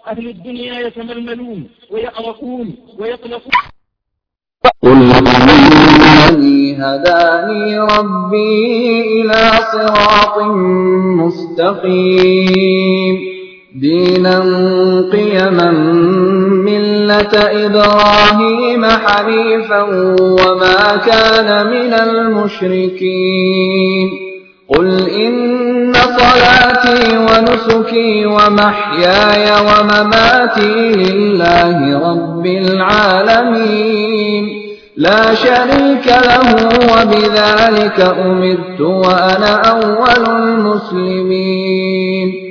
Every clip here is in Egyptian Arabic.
أهل الدنيا يتململون ويأرقون ويطلقون قل إنني هداني ربي إلى صراط مستقيم دينا قيما ملة إبراهيم حنيفا وما كان من المشركين قل إن صلاتي ونسكي ومحياي ومماتي لله رب العالمين لا شريك له وبذلك أمرت وأنا أول المسلمين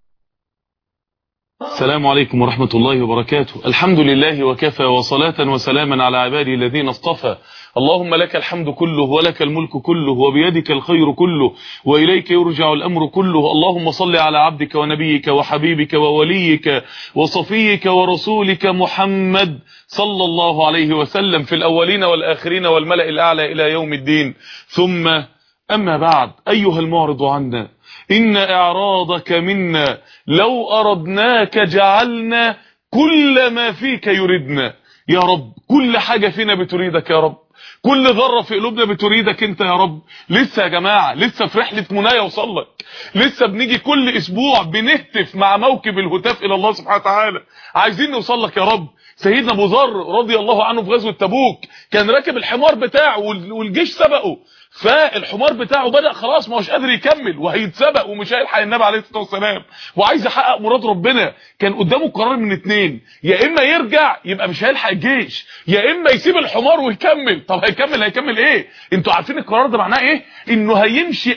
السلام عليكم ورحمة الله وبركاته الحمد لله وكفى وصلاة وسلاما على عبادي الذين اصطفى اللهم لك الحمد كله ولك الملك كله وبيدك الخير كله وإليك يرجع الأمر كله اللهم صل على عبدك ونبيك وحبيبك ووليك وصفيك ورسولك محمد صلى الله عليه وسلم في الأولين والآخرين والملأ الأعلى إلى يوم الدين ثم أما بعد أيها المعرض عنا إن إعراضك منا لو أردناك جعلنا كل ما فيك يردنا يا رب كل حاجة فينا بتريدك يا رب كل ذرة في قلوبنا بتريدك انت يا رب لسه يا جماعة لسه في رحلة منايا وصلك لسه بنيجي كل اسبوع بنهتف مع موكب الهتاف الى الله سبحانه وتعالى عايزين نوصل لك يا رب سيدنا ابو ذر رضي الله عنه في غزوه تبوك كان راكب الحمار بتاعه والجيش سبقه فالحمار بتاعه بدأ خلاص ما هوش قادر يكمل وهيتسبق ومش هيلحق النبي عليه الصلاه والسلام وعايز يحقق مراد ربنا كان قدامه قرار من اتنين يا اما يرجع يبقى مش هيلحق الجيش يا اما يسيب الحمار ويكمل طب هيكمل هيكمل ايه انتوا عارفين القرار ده معناه ايه انه هيمشي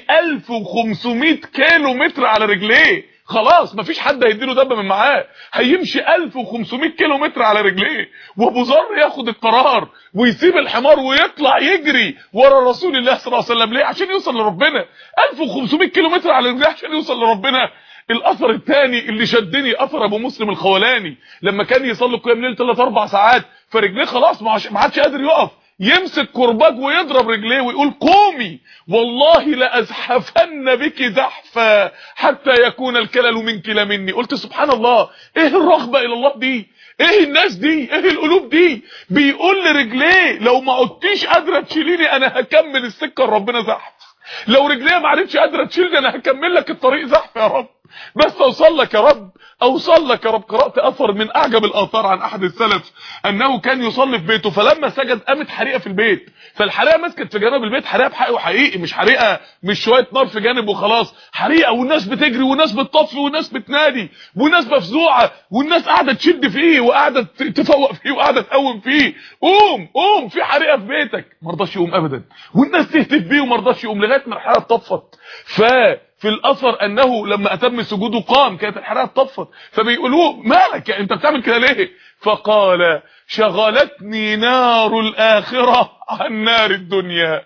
1500 كيلو متر على رجليه خلاص مفيش حد هيديله دبه من معاه هيمشي 1500 كيلو متر على رجليه وابو ذر ياخد القرار ويسيب الحمار ويطلع يجري ورا رسول الله صلى الله عليه وسلم ليه عشان يوصل لربنا 1500 كيلو متر على رجليه عشان يوصل لربنا الاثر الثاني اللي شدني اثر ابو مسلم الخولاني لما كان يصلي قيام ليل 3 4 ساعات فرجليه خلاص ما عادش قادر يقف يمسك كرباج ويضرب رجليه ويقول قومي والله لازحفن بك زحفا حتى يكون الكلل منك لمني قلت سبحان الله ايه الرغبه الى الله دي ايه الناس دي ايه القلوب دي بيقول لرجليه لو ما عدتيش قادره تشيليني انا هكمل السكه لربنا زحف لو رجليه ما عرفتش قادره تشيلني انا هكمل لك الطريق زحف يا رب بس اوصل لك يا رب اوصل لك يا رب قرات اثر من اعجب الاثار عن احد السلف انه كان يصلي في بيته فلما سجد قامت حريقه في البيت فالحريقه مسكت في جنب البيت حريقه بحق وحقيقي مش حريقه مش شويه نار في جانب وخلاص حريقه والناس بتجري والناس بتطفي والناس بتنادي والناس مفزوعه والناس قاعده تشد فيه وقاعده تفوق فيه وقاعده تقوم فيه قوم قوم في حريقه في بيتك ما رضاش يقوم ابدا والناس تهتف بيه وما رضاش يقوم لغايه ما الحريقه اتطفت ف في الاثر انه لما اتم سجوده قام كانت الحراره اتطفت فبيقولوه مالك يعني انت بتعمل كده ليه فقال شغلتني نار الاخره عن نار الدنيا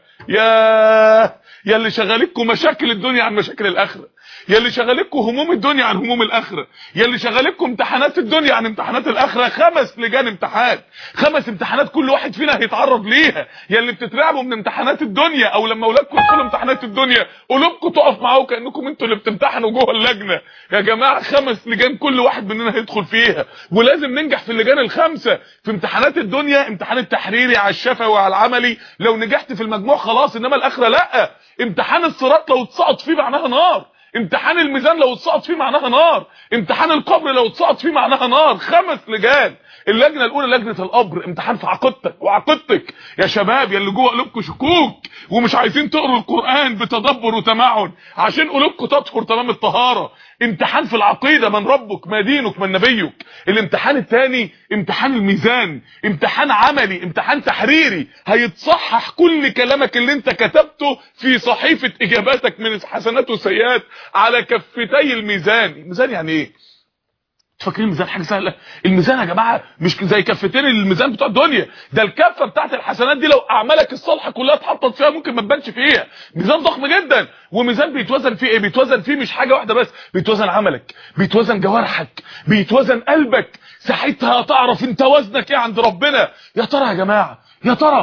يا يا اللي شغالكم مشاكل الدنيا عن مشاكل الاخره يا اللي شغالكم هموم الدنيا عن هموم الاخره يا اللي شغالكم امتحانات الدنيا عن امتحانات الاخره خمس لجان امتحان خمس امتحانات كل واحد فينا هيتعرض ليها يا اللي بتترعبوا من امتحانات الدنيا او لما اولادكم يدخلوا امتحانات الدنيا قلوبكم تقف معاهم كانكم انتوا اللي بتمتحنوا جوه اللجنه يا جماعه خمس لجان كل واحد مننا هيدخل فيها ولازم ننجح في اللجان الخمسه في امتحانات الدنيا امتحان التحريري على الشفوي وعلى العملي لو نجحت في المجموع خلاص انما الاخره لا امتحان الصراط لو اتسقط فيه معناها نار امتحان الميزان لو اتسقط فيه معناها نار امتحان القبر لو اتسقط فيه معناها نار خمس لجان اللجنه الاولى لجنه القبر امتحان في عقيدتك وعقيدتك يا شباب يا اللي جوه قلوبكم شكوك ومش عايزين تقروا القران بتدبر وتمعن عشان قلوبكم تطهر تمام الطهاره امتحان في العقيده من ربك ما دينك من نبيك الامتحان الثاني امتحان الميزان امتحان عملي امتحان تحريري هيتصحح كل كلامك اللي انت كتبته في صحيفه اجاباتك من الحسنات والسيئات على كفتي الميزان الميزان يعني ايه فاكرين الميزان حاجه سهله الميزان يا جماعه مش زي كفتين الميزان بتوع الدنيا ده الكفه بتاعت الحسنات دي لو اعمالك الصالحه كلها اتحطت فيها ممكن ما تبانش فيها ميزان ضخم جدا وميزان بيتوزن فيه ايه بيتوزن فيه مش حاجه واحده بس بيتوزن عملك بيتوزن جوارحك بيتوزن قلبك ساعتها تعرف انت وزنك ايه عند ربنا يا ترى يا جماعه يا ترى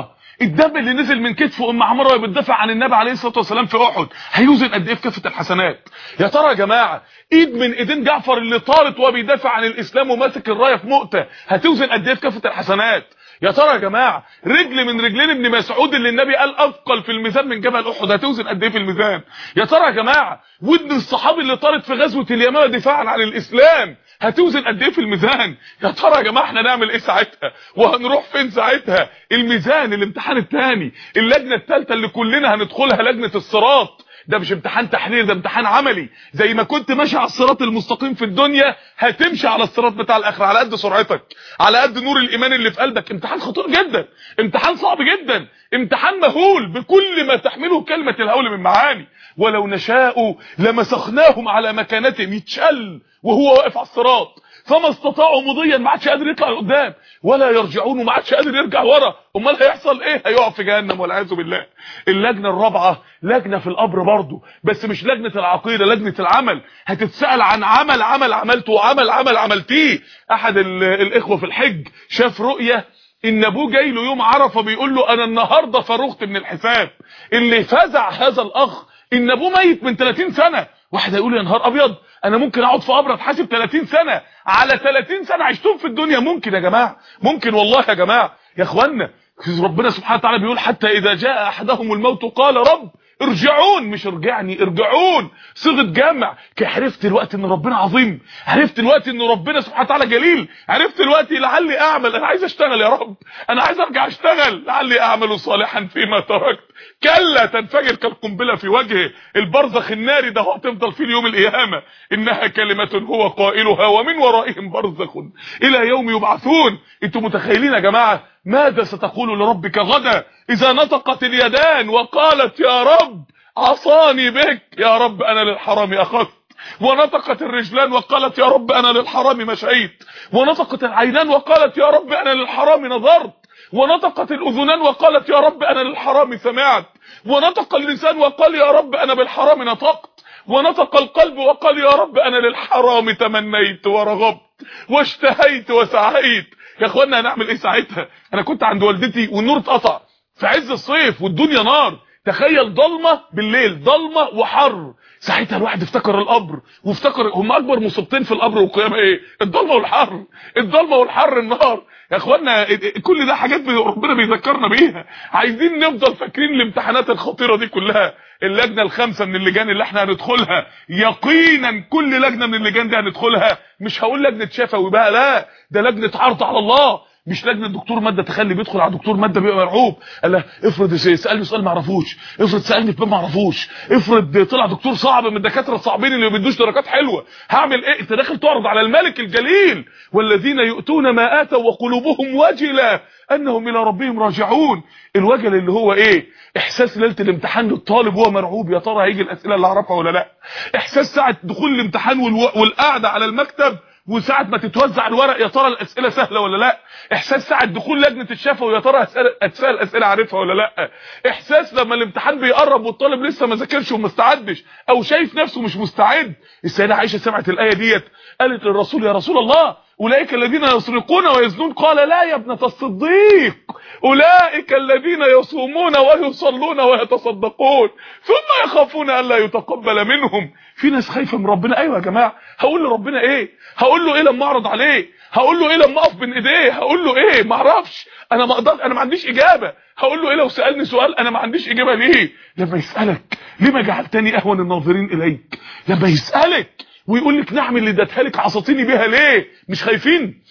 الدم اللي نزل من كتف ام عماره وهي بتدافع عن النبي عليه الصلاه والسلام في احد هيوزن قد ايه في كافه الحسنات يا ترى يا جماعه ايد من ايدين جعفر اللي طارت وهو بيدافع عن الاسلام وماسك الرايه في مؤته هتوزن قد ايه في كافه الحسنات يا ترى يا جماعه رجل من رجلين ابن مسعود اللي النبي قال اثقل في الميزان من جبل احد هتوزن قد ايه في الميزان يا ترى يا جماعه ودن الصحابي اللي طارت في غزوه اليمامه دفاعا عن الاسلام هتوزن قد ايه في الميزان يا ترى يا جماعه احنا نعمل ايه ساعتها وهنروح فين ساعتها الميزان الامتحان الثاني اللجنه الثالثه اللي كلنا هندخلها لجنه الصراط ده مش امتحان تحرير ده امتحان عملي زي ما كنت ماشي على الصراط المستقيم في الدنيا هتمشي على الصراط بتاع الاخره على قد سرعتك على قد نور الايمان اللي في قلبك امتحان خطير جدا امتحان صعب جدا امتحان مهول بكل ما تحمله كلمه الهول من معاني ولو نشاء لمسخناهم على مكانتهم يتشل وهو واقف على الصراط فما استطاعوا مضيا ما عادش قادر يطلع لقدام ولا يرجعون وما عادش قادر يرجع ورا امال هيحصل ايه هيقع في جهنم والعياذ بالله اللجنه الرابعه لجنه في القبر برضه بس مش لجنه العقيده لجنه العمل هتتسال عن عمل عمل عملته وعمل عمل عملتيه احد الاخوه في الحج شاف رؤيه ان ابوه جاي له يوم عرفه بيقول له انا النهارده فرغت من الحساب اللي فزع هذا الاخ ان ابوه ميت من 30 سنه واحد هيقول يا نهار ابيض انا ممكن اقعد في قبر اتحاسب 30 سنه على 30 سنه عشتهم في الدنيا ممكن يا جماعه ممكن والله يا جماعه يا اخوانا ربنا سبحانه وتعالى بيقول حتى اذا جاء احدهم الموت قال رب ارجعون مش ارجعني ارجعون صيغه جمع عرفت الوقت ان ربنا عظيم عرفت الوقت ان ربنا سبحانه وتعالى جليل عرفت الوقت لعلي اعمل انا عايز اشتغل يا رب انا عايز ارجع اشتغل لعلي اعمل صالحا فيما تركت كلا تنفجر كالقنبله في وجهه البرزخ الناري ده هتفضل فيه يوم القيامه انها كلمه هو قائلها ومن ورائهم برزخ الى يوم يبعثون انتوا متخيلين يا جماعه ماذا ستقول لربك غدا اذا نطقت اليدان وقالت يا رب عصاني بك يا رب انا للحرام اخذت ونطقت الرجلان وقالت يا رب انا للحرام مشيت ونطقت العينان وقالت يا رب انا للحرام نظرت ونطقت الاذنان وقالت يا رب انا للحرام سمعت ونطق اللسان وقال يا رب انا بالحرام نطقت ونطق القلب وقال يا رب انا للحرام تمنيت ورغبت واشتهيت وسعيت يا اخوانا هنعمل ايه ساعتها انا كنت عند والدتي والنور اتقطع في عز الصيف والدنيا نار تخيل ضلمه بالليل ضلمه وحر ساعتها الواحد افتكر القبر وافتكر هم اكبر مصيبتين في القبر والقيامه ايه الضلمه والحر الضلمه والحر النار يا اخوانا كل ده حاجات ربنا بيذكرنا بيها عايزين نفضل فاكرين الامتحانات الخطيره دي كلها اللجنه الخامسه من اللجان اللي احنا هندخلها يقينا كل لجنه من اللجان دي هندخلها مش هقول لجنه شفوي بقى لا ده لجنه عرض على الله مش لجنه دكتور ماده تخلي بيدخل على دكتور ماده بيبقى مرعوب قال له افرض سالني سؤال ما اعرفوش افرض سالني في باب ما اعرفوش افرض طلع دكتور صعب من الدكاتره الصعبين اللي ما بيدوش درجات حلوه هعمل ايه انت داخل تعرض على الملك الجليل والذين يؤتون ما اتوا وقلوبهم وجله انهم الى ربهم راجعون الوجل اللي هو ايه احساس ليله الامتحان للطالب وهو مرعوب يا ترى هيجي الاسئله اللي اعرفها ولا لا احساس ساعه دخول الامتحان والقعده على المكتب وساعه ما تتوزع الورق يا ترى الاسئله سهله ولا لا احساس ساعه دخول لجنه الشفوي يا ترى هتسال اسئله عارفها ولا لا احساس لما الامتحان بيقرب والطالب لسه ما ذاكرش وما استعدش او شايف نفسه مش مستعد السيده عائشه سمعت الايه ديت قالت للرسول يا رسول الله اولئك الذين يسرقون ويزنون قال لا يا ابنه الصديق اولئك الذين يصومون ويصلون ويتصدقون ثم يخافون الا يتقبل منهم في ناس خايفه من ربنا ايوه يا جماعه هقول لربنا ايه هقول له ايه لما اعرض عليه هقول له ايه لما اقف بين ايديه هقول له ايه ما اعرفش انا ما اقدر انا ما عنديش اجابه هقول له ايه لو سالني سؤال انا ما عنديش اجابه ليه لما يسالك لما جعلتني اهون الناظرين اليك لما يسالك ويقول لك نعم اللي اديتها لك عصتيني بيها ليه مش خايفين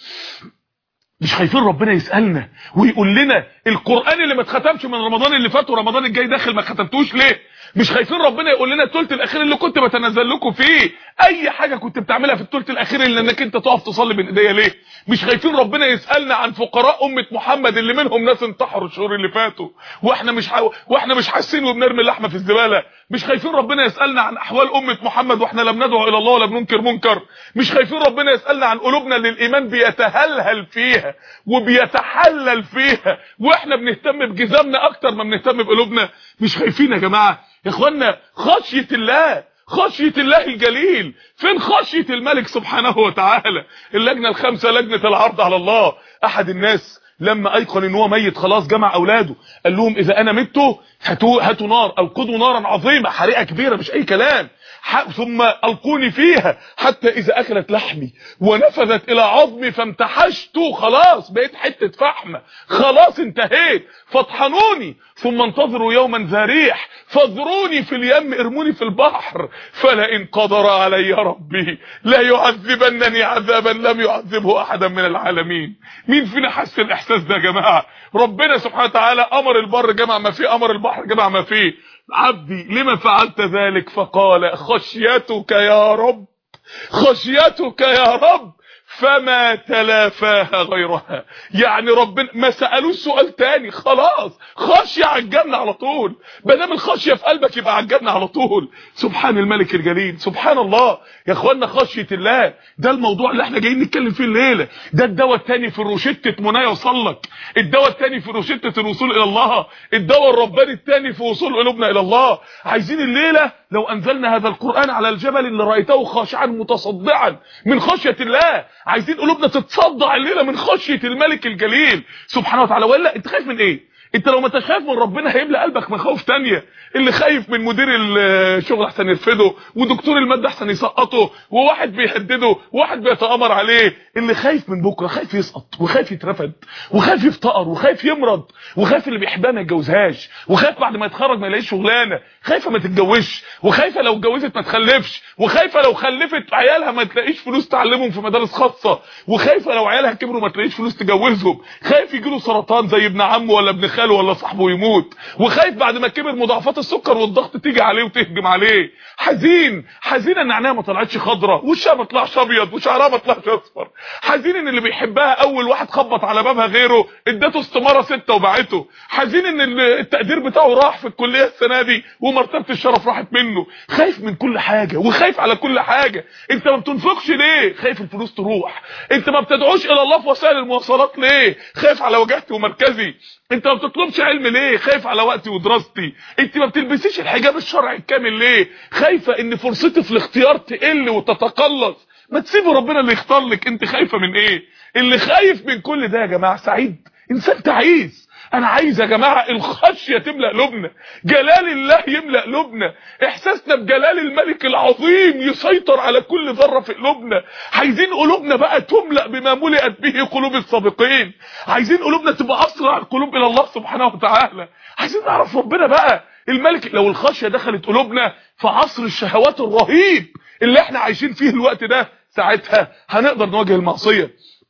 مش خايفين ربنا يسالنا ويقول لنا القران اللي ما اتختمش من رمضان اللي فات ورمضان الجاي داخل ما ختمتوش ليه مش خايفين ربنا يقول لنا الثلث الاخير اللي كنت بتنزل لكم فيه اي حاجه كنت بتعملها في الثلث الاخير اللي انك انت تقف تصلي بين ايديا ليه مش خايفين ربنا يسالنا عن فقراء امه محمد اللي منهم ناس انتحروا الشهور اللي فاتوا واحنا مش ح... واحنا مش حاسين وبنرمي اللحمه في الزباله مش خايفين ربنا يسالنا عن احوال امه محمد واحنا لم ندعو الى الله ولا بننكر منكر مش خايفين ربنا يسالنا عن قلوبنا اللي الايمان بيتهلهل فيها وبيتحلل فيها واحنا بنهتم بجزامنا اكتر ما بنهتم بقلوبنا مش خايفين يا جماعه يا اخوانا خشيه الله خشيه الله الجليل فين خشيه الملك سبحانه وتعالى اللجنه الخامسه لجنه العرض على الله احد الناس لما ايقن ان هو ميت خلاص جمع اولاده قال لهم اذا انا مت هاتوا هاتوا نار اوقدوا نارا عظيمه حريقه كبيره مش اي كلام ثم القوني فيها حتى اذا اكلت لحمي ونفذت الى عظمي فامتحشت خلاص بقيت حته فحمه خلاص انتهيت فاطحنوني ثم انتظروا يوما ذا ريح فاذروني في اليم ارموني في البحر فلئن قدر علي ربي لا يعذبنني عذابا لم يعذبه احدا من العالمين مين فينا حس الاحساس ده يا جماعه ربنا سبحانه وتعالى امر البر جمع ما فيه امر البحر جمع ما فيه عبدي لما فعلت ذلك فقال خشيتك يا رب خشيتك يا رب فما تلافاها غيرها يعني ربنا ما سالوش سؤال تاني خلاص خشيه على الجنه على طول ما دام الخشيه في قلبك يبقى على الجنه على طول سبحان الملك الجليل سبحان الله يا اخوانا خشيه الله ده الموضوع اللي احنا جايين نتكلم فيه الليله ده الدواء الثاني في روشته منايا وصلك الدواء الثاني في روشته الوصول الى الله الدواء الرباني الثاني في وصول قلوبنا الى الله عايزين الليله لو انزلنا هذا القران على الجبل اللي رايته خاشعا متصدعا من خشيه الله عايزين قلوبنا تتصدع الليله من خشيه الملك الجليل سبحانه وتعالى ولا انت خايف من ايه انت لو ما انتش خايف من ربنا هيملى قلبك مخاوف تانية اللي خايف من مدير الشغل احسن يرفضه ودكتور الماده احسن يسقطه وواحد بيهدده وواحد بيتامر عليه اللي خايف من بكره خايف يسقط وخايف يترفد وخايف يفتقر وخايف يمرض وخايف اللي بيحبها ما يتجوزهاش وخايف بعد ما يتخرج ما يلاقيش شغلانه خايفه ما تتجوزش وخايفه لو اتجوزت ما تخلفش وخايفه لو خلفت عيالها ما تلاقيش فلوس تعلمهم في مدارس خاصه وخايفه لو عيالها كبروا ما تلاقيش فلوس تجوزهم خايف يجيله سرطان زي ابن عمه ولا ابن خاله ولا صاحبه يموت وخايف بعد ما كبر مضاعفات السكر والضغط تيجي عليه وتهجم عليه حزين حزين ان عينيها ما طلعتش خضراء وشها ما طلعش ابيض وشعرها ما طلعش اصفر حزين ان اللي بيحبها اول واحد خبط على بابها غيره ادته استماره ستة وباعته حزين ان التقدير بتاعه راح في الكليه السنه دي ومرتبه الشرف راحت منه خايف من كل حاجه وخايف على كل حاجه انت ما بتنفقش ليه خايف الفلوس تروح انت ما بتدعوش الى الله في وسائل المواصلات ليه خايف على وجهتي ومركزي انت ما بتطلبش علم ليه خايف على وقتي ودراستي انت ما بتلبسيش الحجاب الشرعي الكامل ليه خايفه ان فرصتي في الاختيار تقل وتتقلص ما تسيبوا ربنا اللي يختار لك انت خايفه من ايه اللي خايف من كل ده يا جماعه سعيد انسان تعيس انا عايز يا جماعه الخشيه تملا قلوبنا جلال الله يملا قلوبنا احساسنا بجلال الملك العظيم يسيطر على كل ذره في قلوبنا عايزين قلوبنا بقى تملا بما ملئت به قلوب السابقين عايزين قلوبنا تبقى اسرع القلوب الى الله سبحانه وتعالى عايزين نعرف ربنا بقى الملك لو الخشيه دخلت قلوبنا في عصر الشهوات الرهيب اللي احنا عايشين فيه الوقت ده ساعتها هنقدر نواجه المعصيه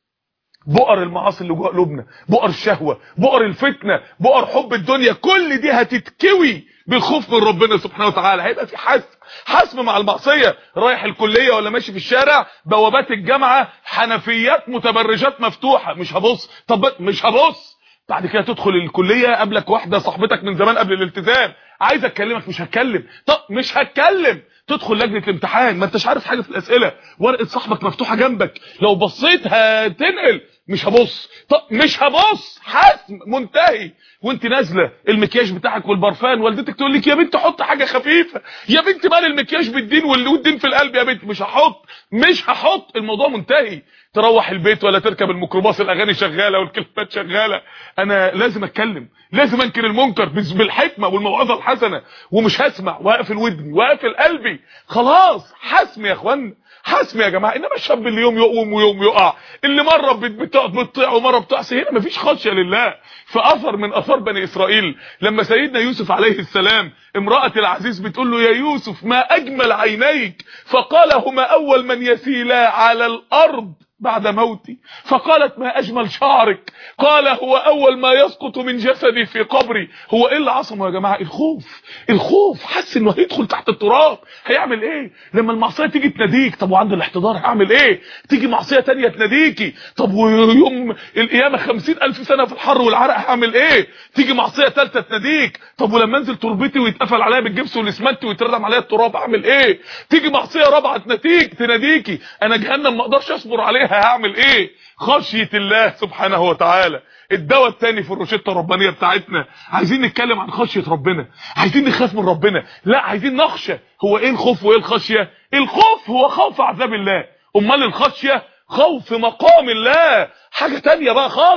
بؤر المعاصي اللي جوه قلوبنا بؤر الشهوه بؤر الفتنه بؤر حب الدنيا كل دي هتتكوي بالخوف من ربنا سبحانه وتعالى هيبقى في حسم حسم مع المعصيه رايح الكليه ولا ماشي في الشارع بوابات الجامعه حنفيات متبرجات مفتوحه مش هبص طب مش هبص بعد كده تدخل الكليه قبلك واحده صاحبتك من زمان قبل الالتزام عايز اكلمك مش هتكلم طب مش هتكلم تدخل لجنه الامتحان ما انتش عارف حاجه في الاسئله ورقه صاحبك مفتوحه جنبك لو بصيت هتنقل مش هبص طب مش هبص حسم منتهي وانت نازله المكياج بتاعك والبرفان والدتك تقول لك يا بنت حط حاجه خفيفه يا بنت مال المكياج بالدين والدين في القلب يا بنت مش هحط مش هحط الموضوع منتهي تروح البيت ولا تركب الميكروباص الاغاني شغاله والكلمات شغاله انا لازم اتكلم لازم انكر المنكر بالحكمه والموعظه الحسنه ومش هسمع واقفل ودني واقفل قلبي خلاص حسم يا اخوانا حسم يا جماعه انما الشاب اللي يوم يقوم ويوم يقع اللي مره بتقعد بتطيع ومره بتعصي هنا مفيش خشيه لله فاثر من اثار بني اسرائيل لما سيدنا يوسف عليه السلام امراه العزيز بتقول له يا يوسف ما اجمل عينيك فقال هما اول من يسيلا على الارض بعد موتي فقالت ما اجمل شعرك قال هو اول ما يسقط من جسدي في قبري هو ايه اللي عصمه يا جماعه الخوف الخوف حس انه هيدخل تحت التراب هيعمل ايه لما المعصيه تيجي تناديك طب وعند الاحتضار هعمل ايه تيجي معصيه تانية تناديكي طب ويوم القيامه خمسين الف سنه في الحر والعرق هعمل ايه تيجي معصيه ثالثه تناديك طب ولما انزل تربتي ويتقفل عليا بالجبس والاسمنت ويتردم عليا التراب اعمل ايه تيجي معصيه رابعه تناديك تناديكي انا جهنم ما اقدرش اصبر عليها هعمل ايه خشيه الله سبحانه وتعالى الدواء الثاني في الروشته الربانيه بتاعتنا عايزين نتكلم عن خشيه ربنا عايزين نخاف من ربنا لا عايزين نخشى هو ايه الخوف وايه الخشيه الخوف هو خوف عذاب الله امال الخشيه خوف مقام الله حاجه تانية بقى خالص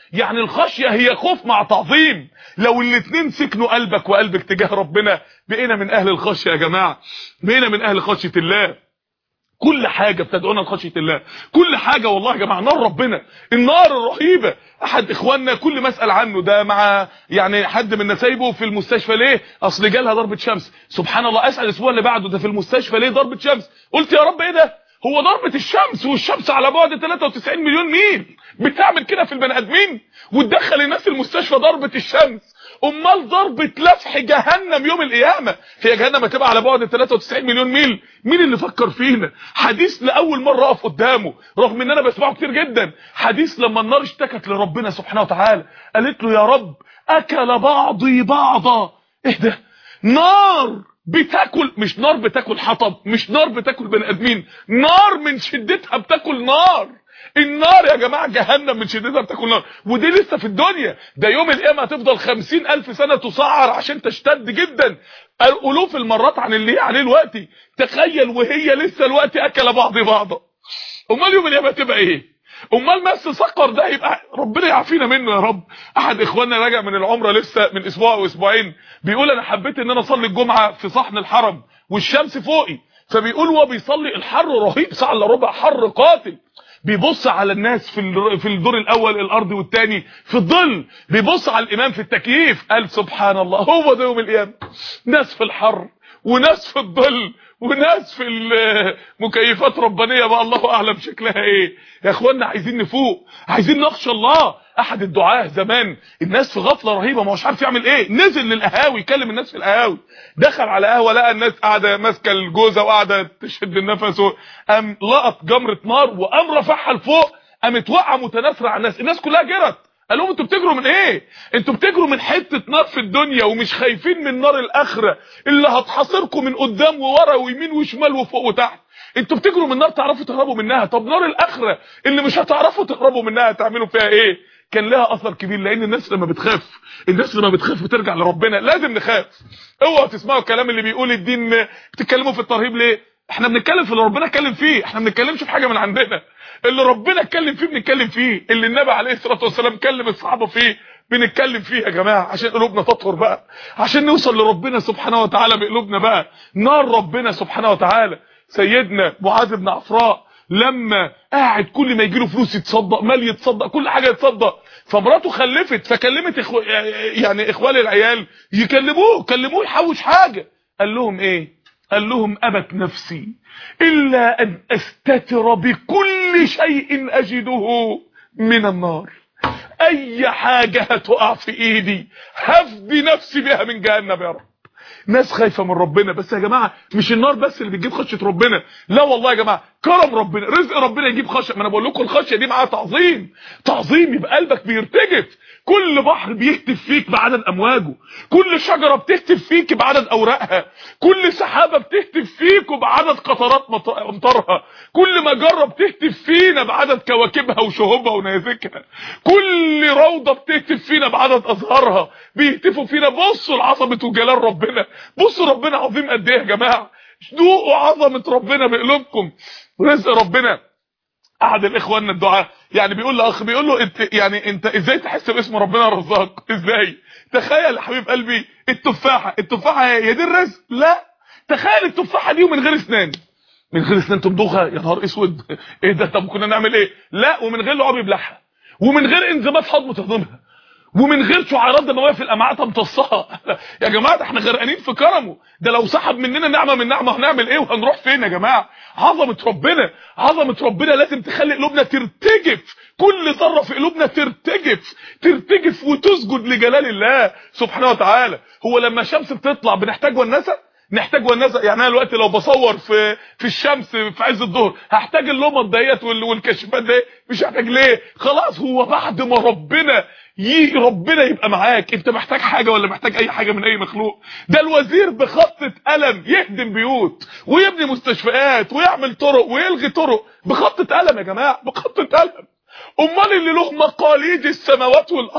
يعني الخشيه هي خوف مع تعظيم لو الاتنين سكنوا قلبك وقلبك تجاه ربنا بقينا من اهل الخشيه يا جماعه بقينا من اهل خشيه الله كل حاجه بتدعونا لخشيه الله كل حاجه والله يا جماعه نار ربنا النار الرهيبه احد اخواننا كل ما اسال عنه ده مع يعني حد من نسايبه في المستشفى ليه اصل جالها ضربه شمس سبحان الله اسال الاسبوع اللي بعده ده في المستشفى ليه ضربه شمس قلت يا رب ايه ده هو ضربه الشمس والشمس على بعد 93 مليون ميل بتعمل كده في البني ادمين وتدخل الناس المستشفى ضربه الشمس امال ضربه لفح جهنم يوم القيامه هي جهنم هتبقى على بعد 93 مليون ميل مين اللي فكر فينا حديث لاول مره اقف قدامه رغم ان انا بسمعه كتير جدا حديث لما النار اشتكت لربنا سبحانه وتعالى قالت له يا رب اكل بعضي بعضا ايه ده نار بتاكل مش نار بتاكل حطب مش نار بتاكل بني ادمين نار من شدتها بتاكل نار النار يا جماعه جهنم من شدتها بتاكل نار ودي لسه في الدنيا ده يوم القيامه هتفضل خمسين الف سنه تسعر عشان تشتد جدا الالوف المرات عن اللي هي عليه دلوقتي تخيل وهي لسه الوقت اكل بعض بعضا امال يوم القيامه تبقى ايه امال مس سقر ده يبقى ربنا يعافينا منه يا رب احد اخواننا راجع من العمره لسه من اسبوع او اسبوعين بيقول انا حبيت ان انا اصلي الجمعه في صحن الحرم والشمس فوقي فبيقول هو بيصلي الحر رهيب ساعه الا ربع حر قاتل بيبص على الناس في في الدور الاول الارضي والثاني في الظل بيبص على الامام في التكييف قال سبحان الله هو ده يوم القيامه ناس في الحر وناس في الظل وناس في المكيفات ربانيه بقى الله اعلم شكلها ايه يا اخوانا عايزين نفوق عايزين نخشى الله احد الدعاه زمان الناس في غفله رهيبه ما هوش عارف يعمل ايه نزل للقهاوي يكلم الناس في القهاوي دخل على قهوه لقى الناس قاعده ماسكه الجوزه وقاعده تشد النفس قام لقط جمره نار وقام رفعها لفوق قامت واقعه متناثره على الناس الناس كلها جرت قال لهم انتوا بتجروا من ايه انتوا بتجروا من حته نار في الدنيا ومش خايفين من نار الاخره اللي هتحاصركم من قدام وورا ويمين وشمال وفوق وتحت انتوا بتجروا من نار تعرفوا تهربوا منها طب نار الاخره اللي مش هتعرفوا تهربوا منها هتعملوا فيها ايه كان لها اثر كبير لان الناس لما بتخاف الناس لما بتخاف بترجع لربنا لازم نخاف اوعوا تسمعوا الكلام اللي بيقول الدين بتتكلموا في الترهيب ليه احنا بنتكلم في اللي ربنا اتكلم فيه احنا ما بنتكلمش في حاجه من عندنا اللي ربنا اتكلم فيه بنتكلم فيه اللي النبي عليه الصلاه والسلام كلم الصحابه فيه بنتكلم فيه يا جماعه عشان قلوبنا تطهر بقى عشان نوصل لربنا سبحانه وتعالى بقلوبنا بقى نار ربنا سبحانه وتعالى سيدنا معاذ بن عفراء لما قاعد كل ما يجيله فلوس يتصدق مال يتصدق كل حاجه يتصدق فمراته خلفت فكلمت إخو... يعني اخوال العيال يكلموه كلموه يحوش حاجه قال لهم ايه قال لهم ابت نفسي الا ان استتر بكل شيء اجده من النار اي حاجه هتقع في ايدي هفدي نفسي بها من جهنم يا رب ناس خايفه من ربنا بس يا جماعه مش النار بس اللي بتجيب خشيه ربنا لا والله يا جماعه كرم ربنا رزق ربنا يجيب خشيه ما انا بقول لكم الخشيه دي معاها تعظيم تعظيم يبقى قلبك بيرتجف كل بحر بيهتف فيك بعدد امواجه كل شجره بتهتف فيك بعدد اوراقها كل سحابه بتهتف فيك بعدد قطرات امطارها كل مجره بتهتف فينا بعدد كواكبها وشهوبها ونيازكها كل روضه بتهتف فينا بعدد ازهارها بيهتفوا فينا بصوا لعظمه وجلال ربنا بصوا ربنا عظيم قد ايه يا جماعه ذوقوا عظمه ربنا بقلوبكم رزق ربنا احد الاخوان الدعاء يعني بيقول لاخ بيقول له انت يعني انت ازاي تحس باسم ربنا رزاق ازاي تخيل يا حبيب قلبي التفاحه التفاحه هي دي الرزق لا تخيل التفاحه دي ومن غير اسنان من غير اسنان تمضغها يا نهار اسود ايه ده طب كنا نعمل ايه لا ومن غير لعاب يبلعها ومن غير انزيمات هضم تهضمها ومن غير شعيرات دمويه في الامعاء تمتصها يا جماعه ده احنا غرقانين في كرمه ده لو سحب مننا نعمه من نعمه هنعمل ايه وهنروح فين يا جماعه عظمه ربنا عظمه ربنا لازم تخلي قلوبنا ترتجف كل ذره في قلوبنا ترتجف ترتجف وتسجد لجلال الله سبحانه وتعالى هو لما الشمس بتطلع بنحتاج ونسه نحتاج ونسه يعني انا دلوقتي لو بصور في في الشمس في عز الظهر هحتاج اللمض ديت والكشافات دي مش هحتاج ليه خلاص هو بعد ما ربنا يجي ربنا يبقى معاك انت محتاج حاجه ولا محتاج اي حاجه من اي مخلوق ده الوزير بخطه قلم يهدم بيوت ويبني مستشفيات ويعمل طرق ويلغي طرق بخطه قلم يا جماعه بخطه قلم امال اللي له مقاليد السماوات والارض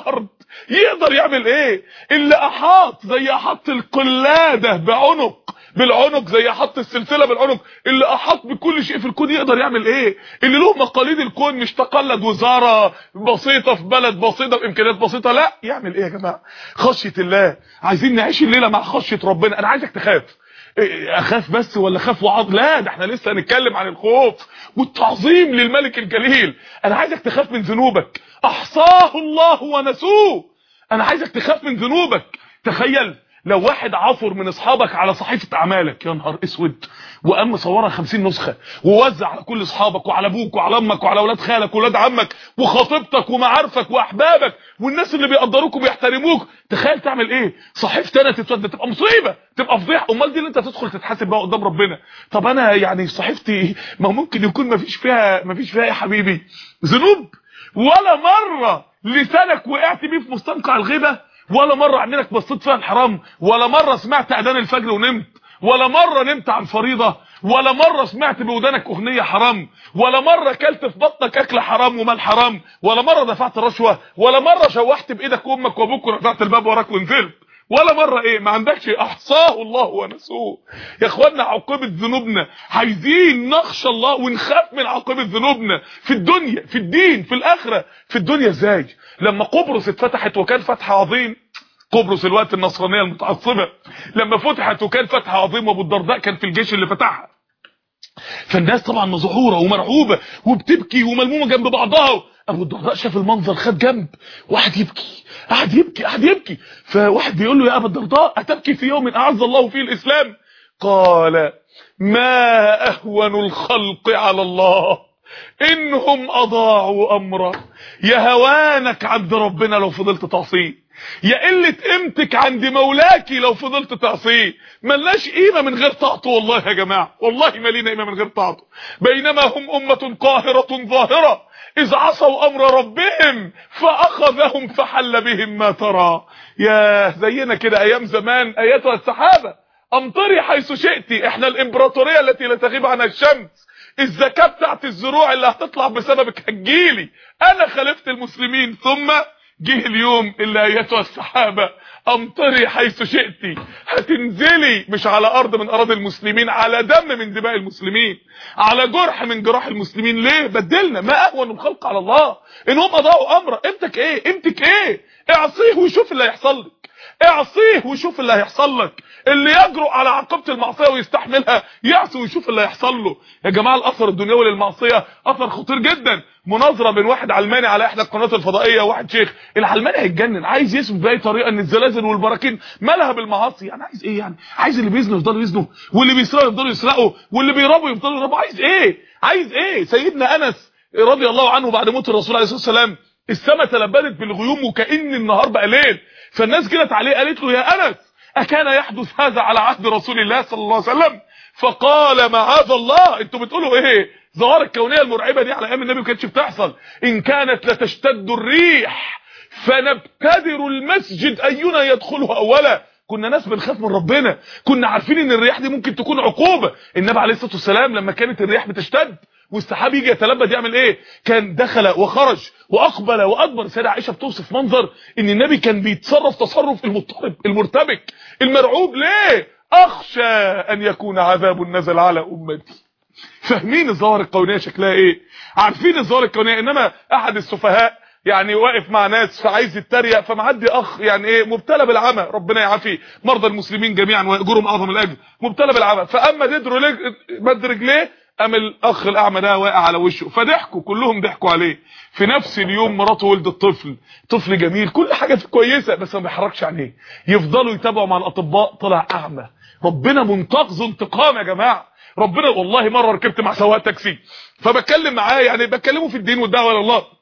يقدر يعمل ايه اللي احاط زي احط القلاده بعنق بالعنق زي احط السلسله بالعنق اللي احاط بكل شيء في الكون يقدر يعمل ايه اللي له مقاليد الكون مش تقلد وزاره بسيطه في بلد بسيطه بامكانيات بسيطه لا يعمل ايه يا جماعه خشيه الله عايزين نعيش الليله مع خشيه ربنا انا عايزك تخاف إيه، اخاف بس ولا خاف وعض لا ده احنا لسه هنتكلم عن الخوف والتعظيم للملك الجليل انا عايزك تخاف من ذنوبك احصاه الله ونسوه انا عايزك تخاف من ذنوبك تخيل لو واحد عثر من اصحابك على صحيفه اعمالك يا نهار اسود وقام مصورها 50 نسخه ووزع على كل اصحابك وعلى ابوك وعلى امك وعلى اولاد خالك واولاد عمك وخطيبتك ومعارفك واحبابك والناس اللي بيقدروك وبيحترموك تخيل تعمل ايه صحيفتي انا تتود تبقى مصيبه تبقى فضيحه امال دي اللي انت تدخل تتحاسب بقى قدام ربنا طب انا يعني صحيفتي ما هو ممكن يكون ما فيش فيها ما فيش فيها يا حبيبي ذنوب ولا مره لسانك وقعت بيه في مستنقع الغيبه ولا مره عينك بصيت فيها الحرام ولا مره سمعت اذان الفجر ونمت ولا مره نمت عن فريضه ولا مره سمعت بودانك اغنيه حرام ولا مره اكلت في بطنك اكل حرام ومال حرام ولا مره دفعت رشوه ولا مره شوحت بايدك امك وابوك ورفعت الباب وراك ونزلت ولا مره ايه ما عندكش احصاه الله ونسوه يا اخوانا عقوبه ذنوبنا عايزين نخشى الله ونخاف من عقوبه ذنوبنا في الدنيا في الدين في الاخره في الدنيا ازاي لما قبرص اتفتحت وكان فتح عظيم قبرص الوقت النصرانيه المتعصبه لما فتحت وكان فتح عظيم وابو الدرداء كان في الجيش اللي فتحها فالناس طبعا مذعوره ومرعوبه وبتبكي وملمومه جنب بعضها ابو الدرداء شاف المنظر خد جنب واحد يبكي قعد يبكي قعد يبكي فواحد بيقول له يا ابا الدرداء اتبكي في يوم اعز الله فيه الاسلام قال ما اهون الخلق على الله انهم اضاعوا امره يا هوانك عند ربنا لو فضلت تعصيه يا قله قيمتك عند مولاكي لو فضلت تعصيه ملناش قيمه من غير طاعته والله يا جماعه والله ما لينا قيمه من غير طاعته بينما هم امه قاهره ظاهره اذ عصوا امر ربهم فاخذهم فحل بهم ما ترى يا زينا كده ايام زمان اياتها السحابه امطري حيث شئت احنا الامبراطوريه التي لا تغيب عنها الشمس الزكاه بتاعت الزروع اللي هتطلع بسببك هتجيلي انا خالفت المسلمين ثم جه اليوم اللي ايتها السحابه امطري حيث شئتي هتنزلي مش على ارض من اراضي المسلمين على دم من دماء المسلمين على جرح من جراح المسلمين ليه بدلنا ما اهون الخلق على الله ان هم اضاعوا امره قيمتك ايه قيمتك ايه اعصيه وشوف اللي هيحصل لك اعصيه وشوف اللي هيحصل لك اللي يجرؤ على عقوبه المعصيه ويستحملها يعصي ويشوف اللي هيحصل له يا جماعه الاثر الدنيوي للمعصيه اثر خطير جدا مناظره بين واحد علماني على احدى القنوات الفضائيه وواحد شيخ العلماني هيتجنن عايز يثبت باي طريقه ان الزلازل والبراكين مالها بالمعاصي يعني عايز ايه يعني عايز اللي بيزنوا يفضلوا يزنوا واللي بيسرقوا يفضلوا يسرقوا واللي بيربوا يفضلوا يربوا عايز ايه عايز ايه سيدنا انس رضي الله عنه بعد موت الرسول عليه الصلاه والسلام السماء تلبدت بالغيوم وكأن النهار بقى ليل فالناس جرت عليه قالت له يا انس اكان يحدث هذا على عهد رسول الله صلى الله عليه وسلم فقال معاذ الله انتوا بتقولوا ايه ظواهر الكونيه المرعبه دي على ايام النبي ما كانتش بتحصل ان كانت لتشتد الريح فنبتدر المسجد اينا يدخله اولا كنا ناس بنخاف من ربنا كنا عارفين ان الرياح دي ممكن تكون عقوبه النبي عليه الصلاه والسلام لما كانت الرياح بتشتد والسحاب يجي يتلبد يعمل ايه كان دخل وخرج واقبل وادبر سيده عائشه بتوصف منظر ان النبي كان بيتصرف تصرف المضطرب المرتبك المرعوب ليه اخشى ان يكون عذاب نزل على امتي فاهمين الظواهر الكونيه شكلها ايه عارفين الظواهر الكونيه انما احد السفهاء يعني واقف مع ناس فعايز يتريق فمعدي اخ يعني ايه مبتلى بالعمى ربنا يعافي مرضى المسلمين جميعا واجرهم اعظم الاجر مبتلى بالعمى فاما مد رجليه مد رجليه قام الاخ الاعمى ده واقع على وشه فضحكوا كلهم ضحكوا عليه في نفس اليوم مراته ولدت طفل طفل جميل كل حاجه فيه كويسه بس ما بيحركش عينيه يفضلوا يتابعوا مع الاطباء طلع اعمى ربنا منتقذ انتقام يا جماعه ربنا والله مره ركبت مع سواق تاكسي فبتكلم معاه يعني بكلمه في الدين والدعوه الى الله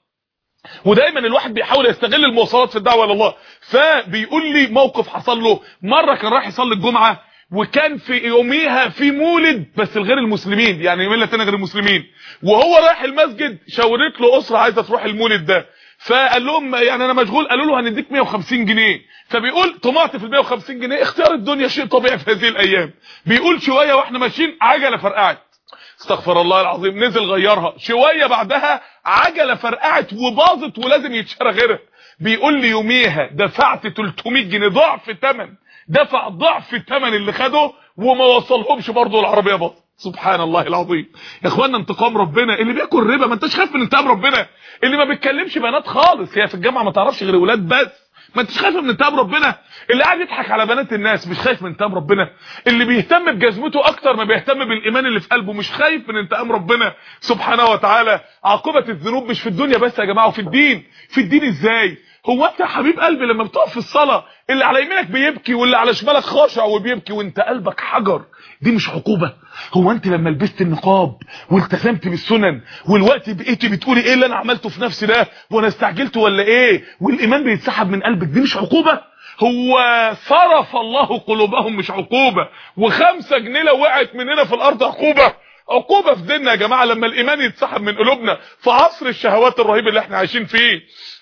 ودايما الواحد بيحاول يستغل المواصلات في الدعوه الى الله فبيقول لي موقف حصل له مره كان رايح يصلي الجمعه وكان في يوميها في مولد بس لغير المسلمين يعني يومين تاني غير المسلمين وهو رايح المسجد شاورت له اسره عايزه تروح المولد ده فقال لهم يعني انا مشغول قالوا له هنديك 150 جنيه فبيقول طمعت في ال 150 جنيه اختيار الدنيا شيء طبيعي في هذه الايام بيقول شويه واحنا ماشيين عجله فرقعت استغفر الله العظيم نزل غيرها شويه بعدها عجله فرقعت وباظت ولازم يتشرى غيرها بيقول لي يوميها دفعت 300 جنيه ضعف ثمن دفع ضعف الثمن اللي خده وما وصلهمش برضه العربيه باظت سبحان الله العظيم يا اخوانا انتقام ربنا اللي بياكل ربا ما انتش خايف من انتقام ربنا اللي ما بيتكلمش بنات خالص هي في الجامعه ما تعرفش غير ولاد بس ما انتش خايف من انتقام ربنا اللي قاعد يضحك على بنات الناس مش خايف من انتقام ربنا اللي بيهتم بجزمته اكتر ما بيهتم بالايمان اللي في قلبه مش خايف من انتقام ربنا سبحانه وتعالى عاقبه الذنوب مش في الدنيا بس يا جماعه وفي الدين في الدين ازاي هو انت يا حبيب قلبي لما بتقف في الصلاه اللي على يمينك بيبكي واللي على شمالك خاشع وبيبكي وانت قلبك حجر دي مش عقوبه هو انت لما لبست النقاب والتزمت بالسنن والوقت بقيتي بتقولي ايه اللي انا عملته في نفسي ده وانا استعجلت ولا ايه والايمان بيتسحب من قلبك دي مش عقوبه هو صرف الله قلوبهم مش عقوبه وخمسة جنيه لو وقعت مننا في الارض عقوبه عقوبه في ديننا يا جماعه لما الايمان يتسحب من قلوبنا في عصر الشهوات الرهيب اللي احنا عايشين فيه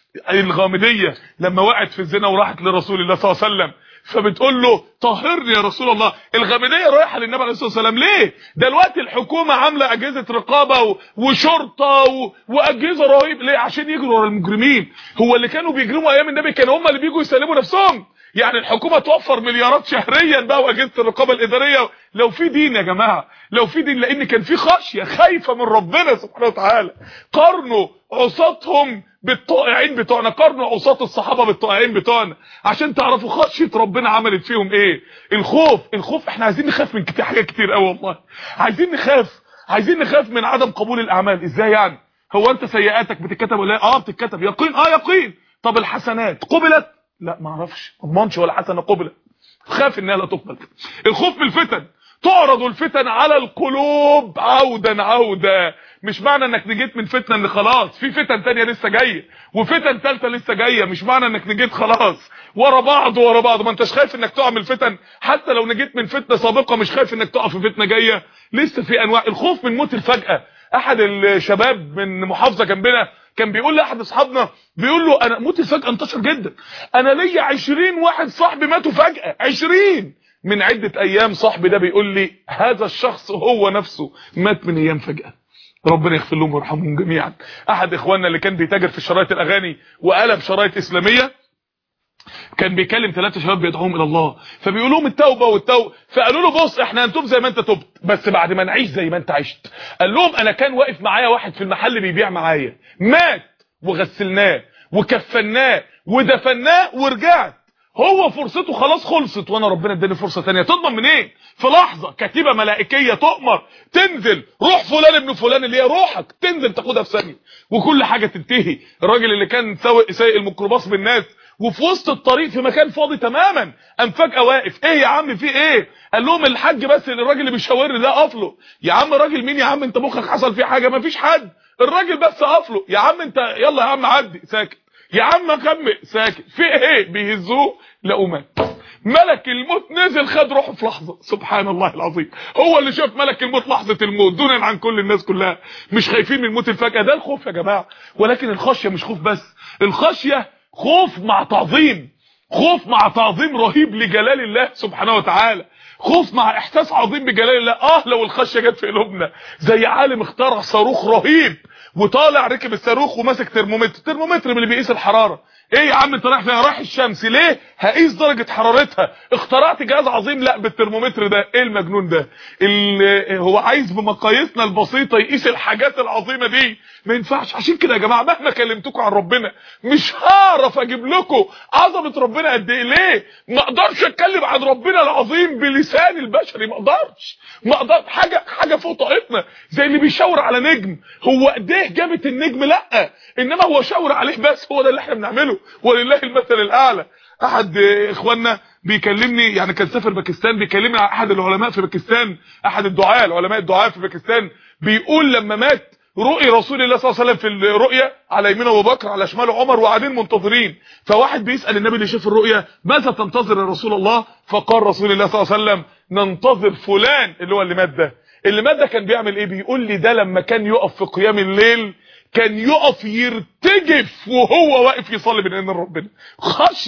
الغامديه لما وقعت في الزنا وراحت لرسول الله صلى الله عليه وسلم فبتقول له طهرني يا رسول الله الغامديه رايحه للنبي عليه الصلاه والسلام ليه دلوقتي الحكومه عامله اجهزه رقابه و... وشرطه و... واجهزه رهيب ليه عشان يجروا ورا المجرمين هو اللي كانوا بيجرموا ايام النبي كانوا هم اللي بيجوا يسلموا نفسهم يعني الحكومه توفر مليارات شهريا بقى واجهزه الرقابه الاداريه لو في دين يا جماعه لو في دين لان كان في خشيه خايفه من ربنا سبحانه وتعالى قارنوا عصاتهم بالطائعين بتوعنا قارنوا عصات الصحابه بالطائعين بتوعنا عشان تعرفوا خشيه ربنا عملت فيهم ايه الخوف الخوف احنا عايزين نخاف من كتير حاجات كتير قوي والله عايزين نخاف عايزين نخاف من عدم قبول الاعمال ازاي يعني هو انت سيئاتك بتتكتب ولا اه بتتكتب يقين اه يقين طب الحسنات قبلت لا ما اعرفش ما اضمنش ولا حسنه قبلت خاف انها لا تقبل الخوف من الفتن تعرض الفتن على القلوب عودا عودا مش معنى انك نجيت من فتنه ان خلاص في فتن تانية لسه جايه وفتن ثالثه لسه جايه مش معنى انك نجيت خلاص ورا بعض ورا بعض ما انتش خايف انك تقع من الفتن حتى لو نجيت من فتنه سابقه مش خايف انك تقع في فتنه جايه لسه في انواع الخوف من موت الفجاه احد الشباب من محافظه جنبنا كان بيقول لاحد اصحابنا بيقول له انا موت الفجاه انتشر جدا انا ليا 20 واحد صاحبي ماتوا فجاه 20 من عده ايام صاحبي ده بيقول لي هذا الشخص هو نفسه مات من ايام فجاه ربنا يغفر لهم ويرحمهم جميعا احد اخواننا اللي كان بيتاجر في شرايط الاغاني وقلب شرايط اسلاميه كان بيكلم ثلاثه شباب بيدعوهم الى الله فبيقول لهم التوبه والتوبه فقالوا له بص احنا هنتوب زي ما انت تبت بس بعد ما نعيش زي ما انت عشت قال لهم انا كان واقف معايا واحد في المحل بيبيع معايا مات وغسلناه وكفناه ودفناه ورجعت هو فرصته خلاص خلصت وانا ربنا اداني فرصه ثانيه تضمن منين إيه؟ في لحظه كتيبه ملائكيه تؤمر تنزل روح فلان ابن فلان اللي هي روحك تنزل تاخدها في ثانيه وكل حاجه تنتهي الراجل اللي كان ساوق سايق الميكروباص بالناس وفي وسط الطريق في مكان فاضي تماما قام فجاه واقف ايه يا عم في ايه قال لهم الحاج بس الراجل اللي بيشاورني ده قفله يا عم راجل مين يا عم انت مخك حصل فيه حاجه ما فيش حد الراجل بس قفله يا عم انت يلا يا عم عدي ساكت يا عم كمل ساكت في ايه بيهزوه لقوا مات ملك الموت نزل خد روحه في لحظه سبحان الله العظيم هو اللي شاف ملك الموت لحظه الموت دونا عن كل الناس كلها مش خايفين من موت الفجاه ده الخوف يا جماعه ولكن الخشيه مش خوف بس الخشيه خوف مع تعظيم خوف مع تعظيم رهيب لجلال الله سبحانه وتعالى خوف مع احساس عظيم بجلال الله اه لو الخشيه جت في قلوبنا زي عالم اخترع صاروخ رهيب وطالع ركب الصاروخ وماسك ترمومتر ترمومتر من اللي بيقيس الحراره ايه يا عم انت رايح فين رايح الشمس ليه هقيس درجه حرارتها اخترعت جهاز عظيم لا بالترمومتر ده ايه المجنون ده اللي هو عايز بمقاييسنا البسيطه يقيس الحاجات العظيمه دي ما ينفعش عشان كده يا جماعه مهما كلمتكم عن ربنا مش هعرف اجيب لكم عظمه ربنا قد ايه ليه ما اقدرش اتكلم عن ربنا العظيم بلسان البشري ما اقدرش ما اقدر حاجه حاجه فوق طاقتنا زي اللي بيشاور على نجم هو ايديه جابت النجم لا انما هو شاور عليه بس هو ده اللي احنا بنعمله ولله المثل الاعلى احد اخواننا بيكلمني يعني كان سافر باكستان بيكلمني عن احد العلماء في باكستان احد الدعاة العلماء الدعاة في باكستان بيقول لما مات رؤي رسول الله صلى الله عليه وسلم في الرؤيا على يمين ابو بكر على شمال عمر وقاعدين منتظرين فواحد بيسال النبي اللي شاف الرؤيا ماذا تنتظر يا رسول الله فقال رسول الله صلى الله عليه وسلم ننتظر فلان اللي هو اللي مات ده اللي مات ده كان بيعمل ايه بيقول لي ده لما كان يقف في قيام الليل كان يقف يرتجف وهو واقف يصلي بين ايدين ربنا خشيه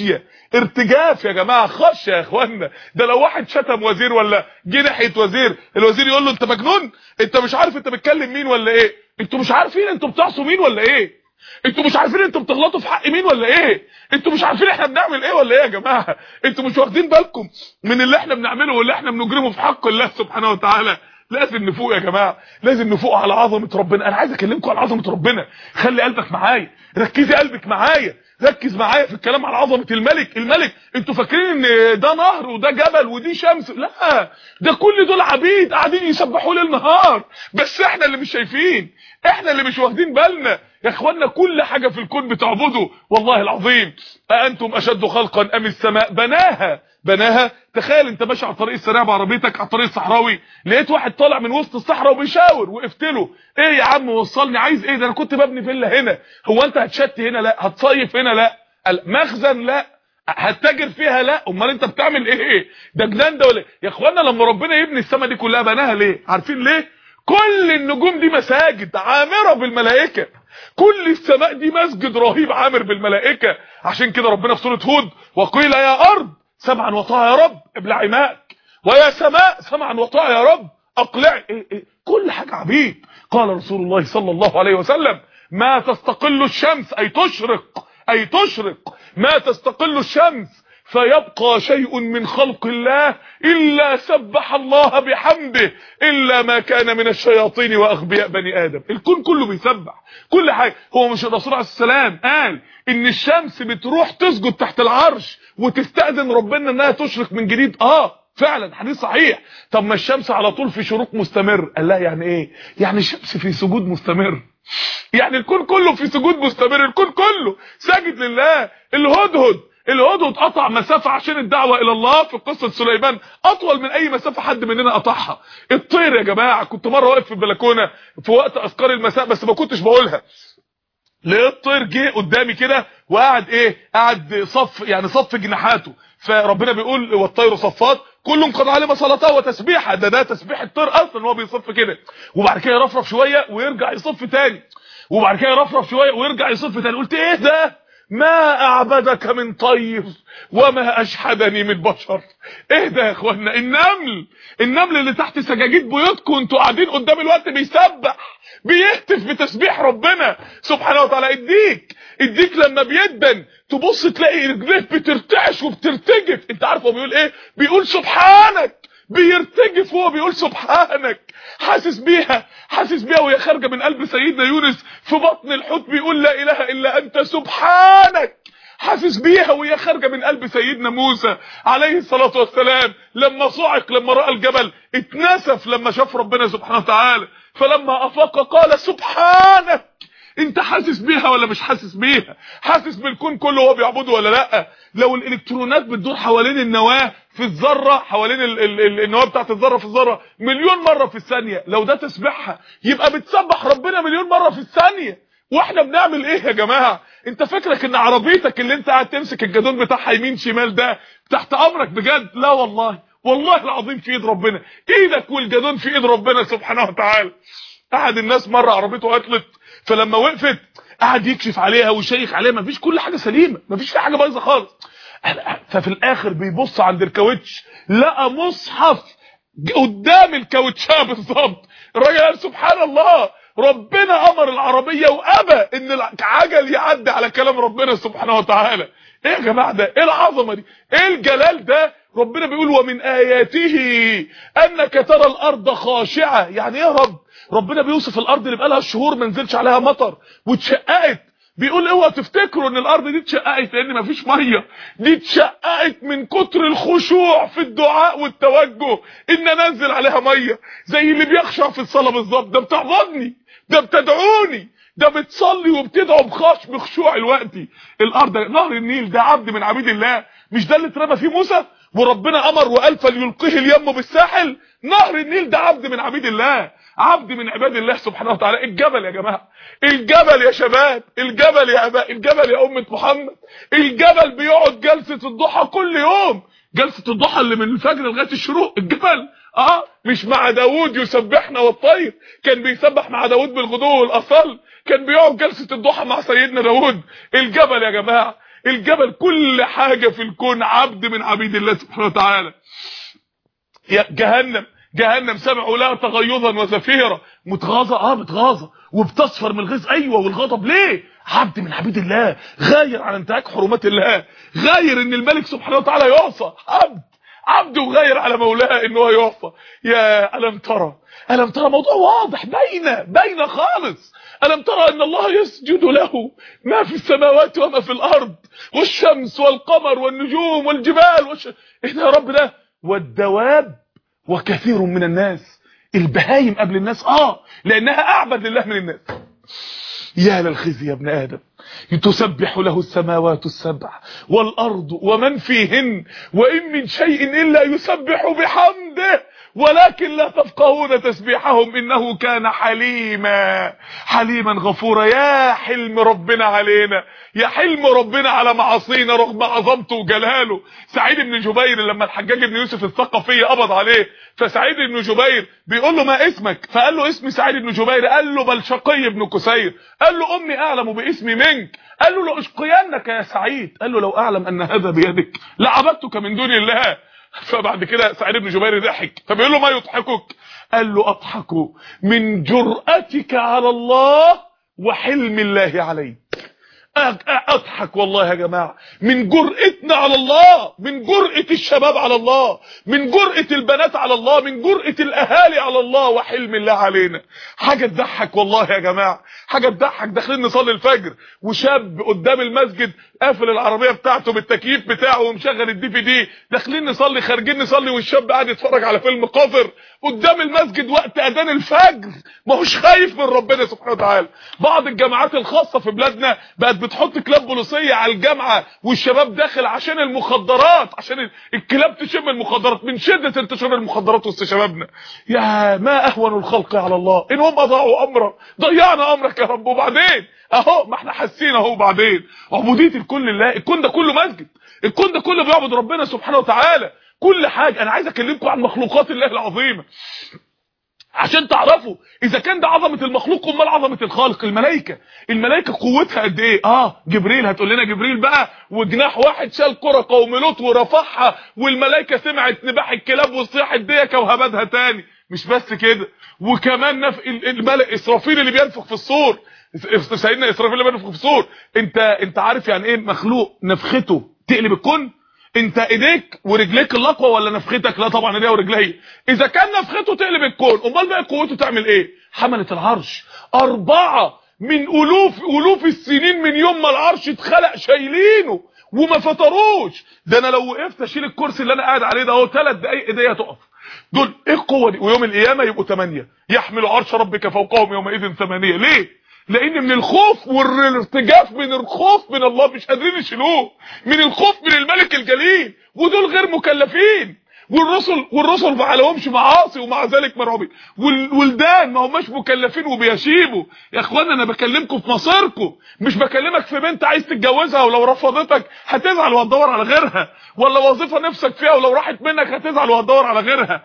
ارتجاف يا جماعه خش يا اخوانا ده لو واحد شتم وزير ولا جه ناحيه وزير الوزير يقول له انت مجنون انت مش عارف انت بتكلم مين ولا ايه انتوا مش عارفين انتوا بتعصوا مين ولا ايه انتوا مش عارفين انتوا بتغلطوا في حق مين ولا ايه انتوا مش عارفين احنا بنعمل ايه ولا ايه يا جماعه انتوا مش واخدين بالكم من اللي احنا بنعمله واللي احنا بنجرمه في حق الله سبحانه وتعالى لازم نفوق يا جماعه لازم نفوق على عظمه ربنا انا عايز اكلمكم على عظمه ربنا خلي قلبك معايا ركزي قلبك معايا ركز معايا في الكلام على عظمه الملك الملك انتوا فاكرين ان ده نهر وده جبل ودي شمس لا ده كل دول عبيد قاعدين يسبحوا ليل نهار بس احنا اللي مش شايفين احنا اللي مش واخدين بالنا يا اخوانا كل حاجه في الكون بتعبده والله العظيم أأنتم أشد خلقا أم السماء بناها بناها تخيل انت ماشي على الطريق السريع بعربيتك على الطريق الصحراوي لقيت واحد طالع من وسط الصحراء وبيشاور وقفت له ايه يا عم وصلني عايز ايه ده انا كنت ببني فيلا هنا هو انت هتشتي هنا لا هتصيف هنا لا مخزن لا هتتاجر فيها لا امال انت بتعمل ايه ده جنان ده ولا يا اخوانا لما ربنا يبني السماء دي كلها بناها ليه عارفين ليه كل النجوم دي مساجد عامره بالملائكه كل السماء دي مسجد رهيب عامر بالملائكه عشان كده ربنا في سوره هود وقيل يا ارض سمعا وطاعا يا رب ابلعي ماءك ويا سماء سمعا وطاعا يا رب اقلعي إيه إيه كل حاجه عبيد قال رسول الله صلى الله عليه وسلم ما تستقل الشمس اي تشرق اي تشرق ما تستقل الشمس فيبقى شيء من خلق الله إلا سبح الله بحمده إلا ما كان من الشياطين وأغبياء بني آدم الكون كله بيسبح كل حاجة هو مش الرسول عليه السلام قال إن الشمس بتروح تسجد تحت العرش وتستأذن ربنا إنها تشرق من جديد آه فعلا حديث صحيح طب ما الشمس على طول في شروق مستمر قال لا يعني ايه يعني الشمس في سجود مستمر يعني الكون كله في سجود مستمر الكون كله ساجد لله الهدهد الهدهد قطع مسافة عشان الدعوة الى الله في قصة سليمان اطول من اي مسافة حد مننا قطعها الطير يا جماعة كنت مرة واقف في البلكونة في وقت اذكار المساء بس ما كنتش بقولها لقيت طير جه قدامي كده وقعد ايه قعد صف يعني صف جناحاته فربنا بيقول والطير صفات كل قد علم صلاته وتسبيحه ده ده تسبيح الطير اصلا هو بيصف كده وبعد كده يرفرف شويه ويرجع يصف تاني وبعد كده يرفرف شويه ويرجع يصف تاني قلت ايه ده ما اعبدك من طير وما اشحدني من بشر ايه ده يا اخوانا النمل النمل اللي تحت سجاجيد بيوتكم انتوا قاعدين قدام الوقت بيسبح بيهتف بتسبيح ربنا سبحانه وتعالى اديك اديك لما بيدن تبص تلاقي رجليه بترتعش وبترتجف انت عارف هو بيقول ايه بيقول سبحانك بيرتجف وهو بيقول سبحانك حاسس بيها حاسس بيها وهي خارجه من قلب سيدنا يونس في بطن الحوت بيقول لا اله الا انت سبحانك حاسس بيها وهي خارجه من قلب سيدنا موسى عليه الصلاه والسلام لما صعق لما راى الجبل اتنسف لما شاف ربنا سبحانه وتعالى فلما افاق قال سبحانك انت حاسس بيها ولا مش حاسس بيها حاسس بالكون كله هو بيعبده ولا لا لو الالكترونات بتدور حوالين النواه في الذره حوالين ال ال ال النواه بتاعت الذره في الذره مليون مره في الثانيه لو ده تسبيحها يبقى بتسبح ربنا مليون مره في الثانيه واحنا بنعمل ايه يا جماعه انت فكرك ان عربيتك اللي انت قاعد تمسك الجدون بتاعها يمين شمال ده تحت امرك بجد لا والله والله العظيم في ايد ربنا ايدك والجدون في ايد ربنا سبحانه وتعالى قعد الناس مره عربيته عطلت فلما وقفت قعد يكشف عليها ويشيك عليها مفيش كل حاجه سليمه مفيش في حاجه بايظه خالص ففي الاخر بيبص عند الكاوتش لقى مصحف قدام الكاوتشاه بالظبط الراجل قال سبحان الله ربنا امر العربيه وابى ان العجل يعدي على كلام ربنا سبحانه وتعالى ايه يا جماعه ده ايه العظمه دي ايه الجلال ده ربنا بيقول ومن اياته انك ترى الارض خاشعه يعني ايه يا رب ربنا بيوصف الارض اللي بقالها شهور ما نزلش عليها مطر واتشققت بيقول اوعوا تفتكروا ان الارض دي اتشققت لان مفيش ميه دي اتشققت من كتر الخشوع في الدعاء والتوجه ان انزل عليها ميه زي اللي بيخشع في الصلاه بالظبط ده بتعبدني ده بتدعوني ده بتصلي وبتدعو بخش بخشوع الوقتي الارض نهر النيل ده عبد من عبيد الله مش ده اللي اترمى فيه موسى وربنا امر وقال فليلقيه اليم بالساحل نهر النيل ده عبد من عبيد الله عبد من عباد الله سبحانه وتعالى الجبل يا جماعه الجبل يا شباب الجبل يا اباء الجبل يا امه محمد الجبل بيقعد جلسه الضحى كل يوم جلسه الضحى اللي من الفجر لغايه الشروق الجبل اه مش مع داوود يسبحنا والطير كان بيسبح مع داوود بالغدو والاصل كان بيقعد جلسه الضحى مع سيدنا داوود الجبل يا جماعه الجبل كل حاجة في الكون عبد من عبيد الله سبحانه وتعالى يا جهنم جهنم سمعوا لها تغيظا وزفيرا متغاظه اه متغاظه وبتصفر من الغيظ ايوه والغضب ليه عبد من عبيد الله غاير على انتهاك حرمات الله غاير ان الملك سبحانه وتعالى يعصى عبد عبد وغير على مولاه ان هو يعصى يا الم ترى الم ترى موضوع واضح باينه باينه خالص الم ترى ان الله يسجد له ما في السماوات وما في الارض والشمس والقمر والنجوم والجبال والش... ايه ده يا رب ده والدواب وكثير من الناس البهايم قبل الناس اه لانها اعبد لله من الناس يا للخزي يا ابن ادم تسبح له السماوات السبع والارض ومن فيهن وان من شيء الا يسبح بحمده ولكن لا تفقهون تسبيحهم انه كان حليما حليما غفورا يا حلم ربنا علينا يا حلم ربنا على معاصينا رغم عظمته وجلاله سعيد بن جبير لما الحجاج بن يوسف الثقفي قبض عليه فسعيد بن جبير بيقول له ما اسمك فقال له اسمي سعيد بن جبير قال له بل شقي بن كسير قال له امي اعلم باسمي منك قال له لاشقينك يا سعيد قال له لو اعلم ان هذا بيدك لعبدتك من دون الله فبعد كده سعيد بن جبير ضحك فبيقول له ما يضحكك قال له اضحك من جرأتك على الله وحلم الله عليك اضحك والله يا جماعه من جرأتنا على الله من جرأة الشباب على الله من جرأة البنات على الله من جرأة الاهالي على الله وحلم الله علينا حاجه تضحك والله يا جماعه حاجه تضحك داخلين نصلي الفجر وشاب قدام المسجد قافل العربيه بتاعته بالتكييف بتاعه ومشغل الدي في دي داخلين نصلي خارجين نصلي والشاب قاعد يتفرج على فيلم قذر قدام المسجد وقت اذان الفجر ما هوش خايف من ربنا سبحانه وتعالى بعض الجامعات الخاصه في بلادنا بقت بتحط كلاب بوليسيه على الجامعه والشباب داخل عشان المخدرات عشان الكلاب تشم المخدرات من شده انتشار المخدرات وسط شبابنا يا ما اهون الخلق على الله ان هم اضاعوا امره ضيعنا امرك يا رب وبعدين اهو ما احنا حاسين اهو بعدين عبوديه الكل لله الكون ده كله مسجد الكون ده كله بيعبد ربنا سبحانه وتعالى كل حاجه انا عايز اكلمكم عن مخلوقات الله العظيمه عشان تعرفوا اذا كان ده عظمه المخلوق امال عظمه الخالق الملائكه الملائكه قوتها قد ايه اه جبريل هتقول لنا جبريل بقى وجناح واحد شال كره قوم لوط ورفعها والملائكه سمعت نباح الكلاب وصياح الديكه وهبدها تاني مش بس كده وكمان نف... الملك اسرافيل اللي بينفخ في الصور سيدنا اسرافيل اللي بينفخ في الصور انت انت عارف يعني ايه مخلوق نفخته تقلب الكون انت ايديك ورجليك الاقوى ولا نفختك لا طبعا ايديا ورجلي اذا كان نفخته تقلب الكون امال بقى قوته تعمل ايه حمله العرش اربعه من الوف الوف السنين من يوم ما العرش اتخلق شايلينه وما فطروش ده انا لو وقفت اشيل الكرسي اللي انا قاعد عليه ده اهو 3 دقايق ايديا تقف دول ايه القوه دي ويوم القيامه يبقوا 8 يحمل عرش ربك فوقهم يومئذ ثمانية ليه لان من الخوف والارتجاف من الخوف من الله مش قادرين يشيلوه من الخوف من الملك الجليل ودول غير مكلفين والرسل والرسل ما عليهمش معاصي ومع ذلك مرعوبين والولدان ما هماش مكلفين وبيشيبوا يا اخوانا انا بكلمكم في مصيركم مش بكلمك في بنت عايز تتجوزها ولو رفضتك هتزعل وهتدور على غيرها ولا وظيفه نفسك فيها ولو راحت منك هتزعل وهتدور على غيرها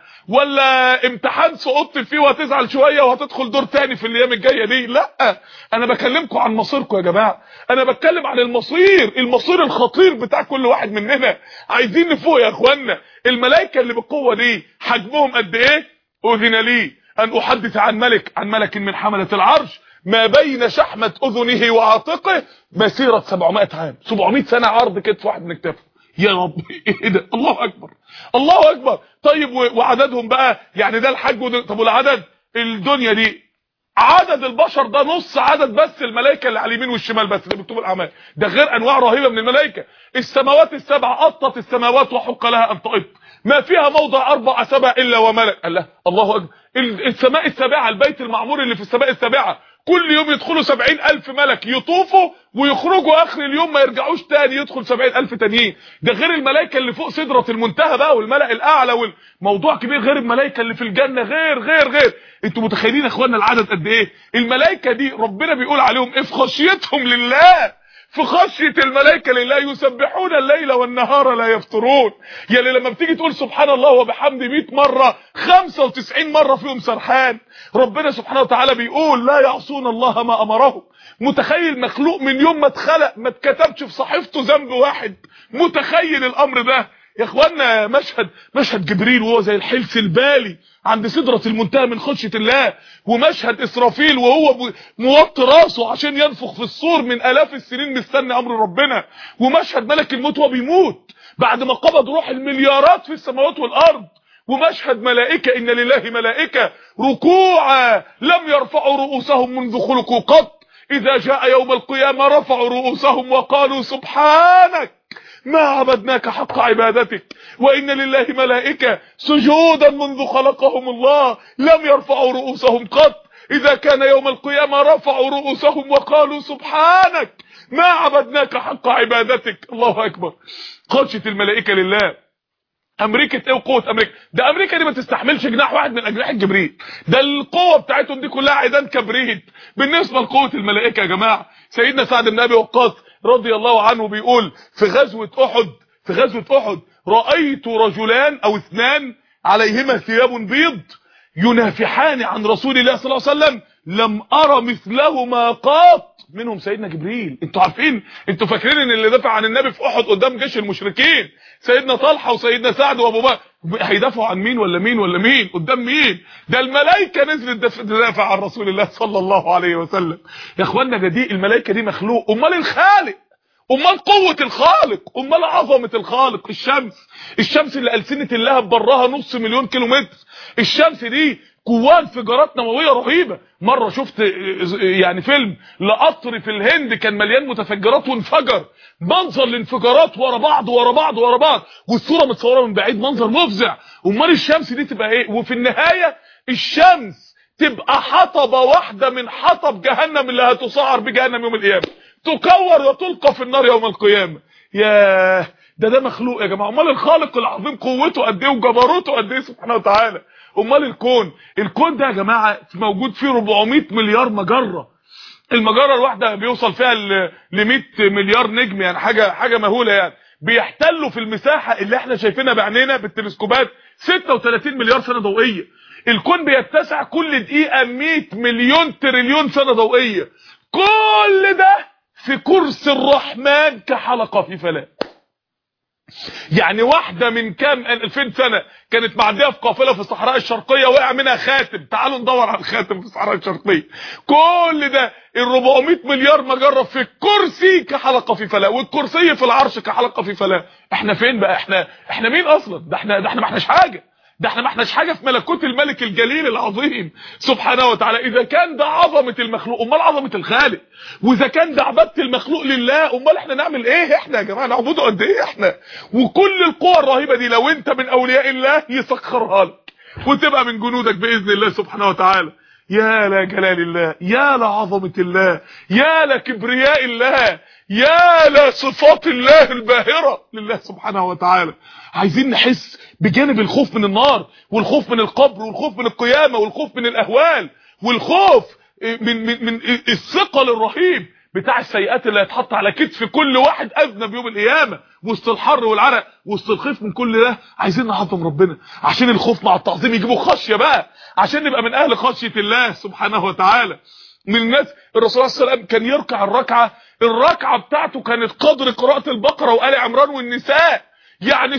ولا امتحان سقطت فيه وهتزعل شويه وهتدخل دور تاني في الايام الجايه دي لا انا بكلمكم عن مصيركم يا جماعه انا بتكلم عن المصير المصير الخطير بتاع كل واحد مننا عايزين نفوق يا اخوانا الملائكه اللي بالقوه دي حجمهم قد ايه اذن لي ان احدث عن ملك عن ملك من حمله العرش ما بين شحمه اذنه وعاتقه مسيره 700 عام 700 سنه عرض كتف واحد من كتفه يا رب ايه ده الله اكبر الله اكبر طيب وعددهم بقى يعني ده الحج وده طب والعدد الدنيا دي عدد البشر ده نص عدد بس الملائكه اللي على اليمين والشمال بس اللي بيكتبوا الاعمال ده غير انواع رهيبه من الملائكه السماوات السبع قطت السماوات وحق لها ان تقط ما فيها موضع اربع اسابع الا وملك الله الله اكبر السماء السابعه البيت المعمور اللي في السماء السابعه كل يوم يدخلوا سبعين ألف ملك يطوفوا ويخرجوا آخر اليوم ما يرجعوش تاني يدخل سبعين ألف تانيين ده غير الملائكة اللي فوق سدرة المنتهى بقى والملأ الأعلى والموضوع كبير غير الملائكة اللي في الجنة غير غير غير انتوا متخيلين يا اخوانا العدد قد ايه الملائكة دي ربنا بيقول عليهم ايه في خشيتهم لله في خشية الملائكة لله يسبحون الليل والنهار لا يفترون يعني لما بتيجي تقول سبحان الله وبحمد 100 مرة 95 مرة فيهم سرحان ربنا سبحانه وتعالى بيقول لا يعصون الله ما أمرهم متخيل مخلوق من يوم ما اتخلق ما اتكتبش في صحيفته ذنب واحد متخيل الأمر ده يا اخوانا مشهد مشهد جبريل وهو زي الحلس البالي عند سدرة المنتهى من خشية الله ومشهد إسرافيل وهو موطي راسه عشان ينفخ في الصور من آلاف السنين مستني أمر ربنا ومشهد ملك الموت وهو بيموت بعد ما قبض روح المليارات في السماوات والأرض ومشهد ملائكة إن لله ملائكة ركوعا لم يرفعوا رؤوسهم منذ خلقوا قط إذا جاء يوم القيامة رفعوا رؤوسهم وقالوا سبحانك ما عبدناك حق عبادتك وإن لله ملائكة سجودا منذ خلقهم الله لم يرفعوا رؤوسهم قط إذا كان يوم القيامة رفعوا رؤوسهم وقالوا سبحانك ما عبدناك حق عبادتك الله أكبر خشية الملائكة لله امريكا ايه وقوه امريكا ده امريكا دي ما تستحملش جناح واحد من اجنحه جبريل ده القوه بتاعتهم دي كلها عيدان كبريت بالنسبه لقوه الملائكه يا جماعه سيدنا سعد بن ابي وقاص رضي الله عنه بيقول في غزوه احد في غزوه احد رايت رجلان او اثنان عليهما ثياب بيض ينافحان عن رسول الله صلى الله عليه وسلم لم ارى مثلهما قط منهم سيدنا جبريل انتوا عارفين انتوا فاكرين ان اللي دافع عن النبي في احد قدام جيش المشركين سيدنا طلحه وسيدنا سعد وابو بكر هيدافعوا عن مين ولا مين ولا مين قدام مين ده الملائكه نزلت تدافع عن رسول الله صلى الله عليه وسلم يا اخوانا ده دي الملائكه دي مخلوق امال الخالق امال قوه الخالق امال عظمه الخالق الشمس الشمس اللي السنه اللهب براها نص مليون كيلومتر الشمس دي جواه انفجارات نوويه رهيبه مره شفت يعني فيلم لقطر في الهند كان مليان متفجرات وانفجر منظر الانفجارات ورا بعض ورا بعض ورا بعض والصوره متصوره من بعيد منظر مفزع امال الشمس دي تبقى ايه وفي النهايه الشمس تبقى حطبه واحده من حطب جهنم اللي هتصعر بجهنم يوم القيامه تكور وتلقى في النار يوم القيامه ياه ده ده مخلوق يا جماعه امال الخالق العظيم قوته قد ايه وجبروته قد ايه سبحانه وتعالى امال الكون الكون ده يا جماعه موجود فيه 400 مليار مجره المجره الواحده بيوصل فيها ل 100 مليار نجم يعني حاجه حاجه مهوله يعني بيحتلوا في المساحه اللي احنا شايفينها بعينينا بالتلسكوبات 36 مليار سنه ضوئيه الكون بيتسع كل دقيقه 100 مليون تريليون سنه ضوئيه كل ده في كرسي الرحمن كحلقه في فلاه يعني واحدة من كام 2000 سنة كانت معدية في قافلة في الصحراء الشرقية وقع منها خاتم تعالوا ندور على الخاتم في الصحراء الشرقية كل ده ال 400 مليار مجرة في الكرسي كحلقة في فلاة والكرسي في العرش كحلقة في فلاة احنا فين بقى احنا احنا مين اصلا ده احنا ده احنا ما احناش حاجة ده احنا ما احناش حاجه في ملكوت الملك الجليل العظيم سبحانه وتعالى اذا كان ده عظمه المخلوق امال عظمه الخالق واذا كان ده عباده المخلوق لله امال احنا نعمل ايه احنا يا جماعه نعبده قد ايه احنا وكل القوى الرهيبه دي لو انت من اولياء الله يسخرها لك وتبقى من جنودك باذن الله سبحانه وتعالى يا لجلال الله يا لعظمه الله يا لكبرياء الله يا لصفات الله الباهره لله سبحانه وتعالى عايزين نحس بجانب الخوف من النار والخوف من القبر والخوف من القيامه والخوف من الاهوال والخوف من من من الثقل الرهيب بتاع السيئات اللي هيتحط على كتف كل واحد اذنب يوم القيامه وسط الحر والعرق وسط الخوف من كل ده عايزين نعظم ربنا عشان الخوف مع التعظيم يجيبوا خشيه بقى عشان نبقى من اهل خشيه الله سبحانه وتعالى من الناس الرسول صلى الله عليه وسلم كان يركع الركعه الركعه بتاعته كانت قدر قراءه البقره وال عمران والنساء يعني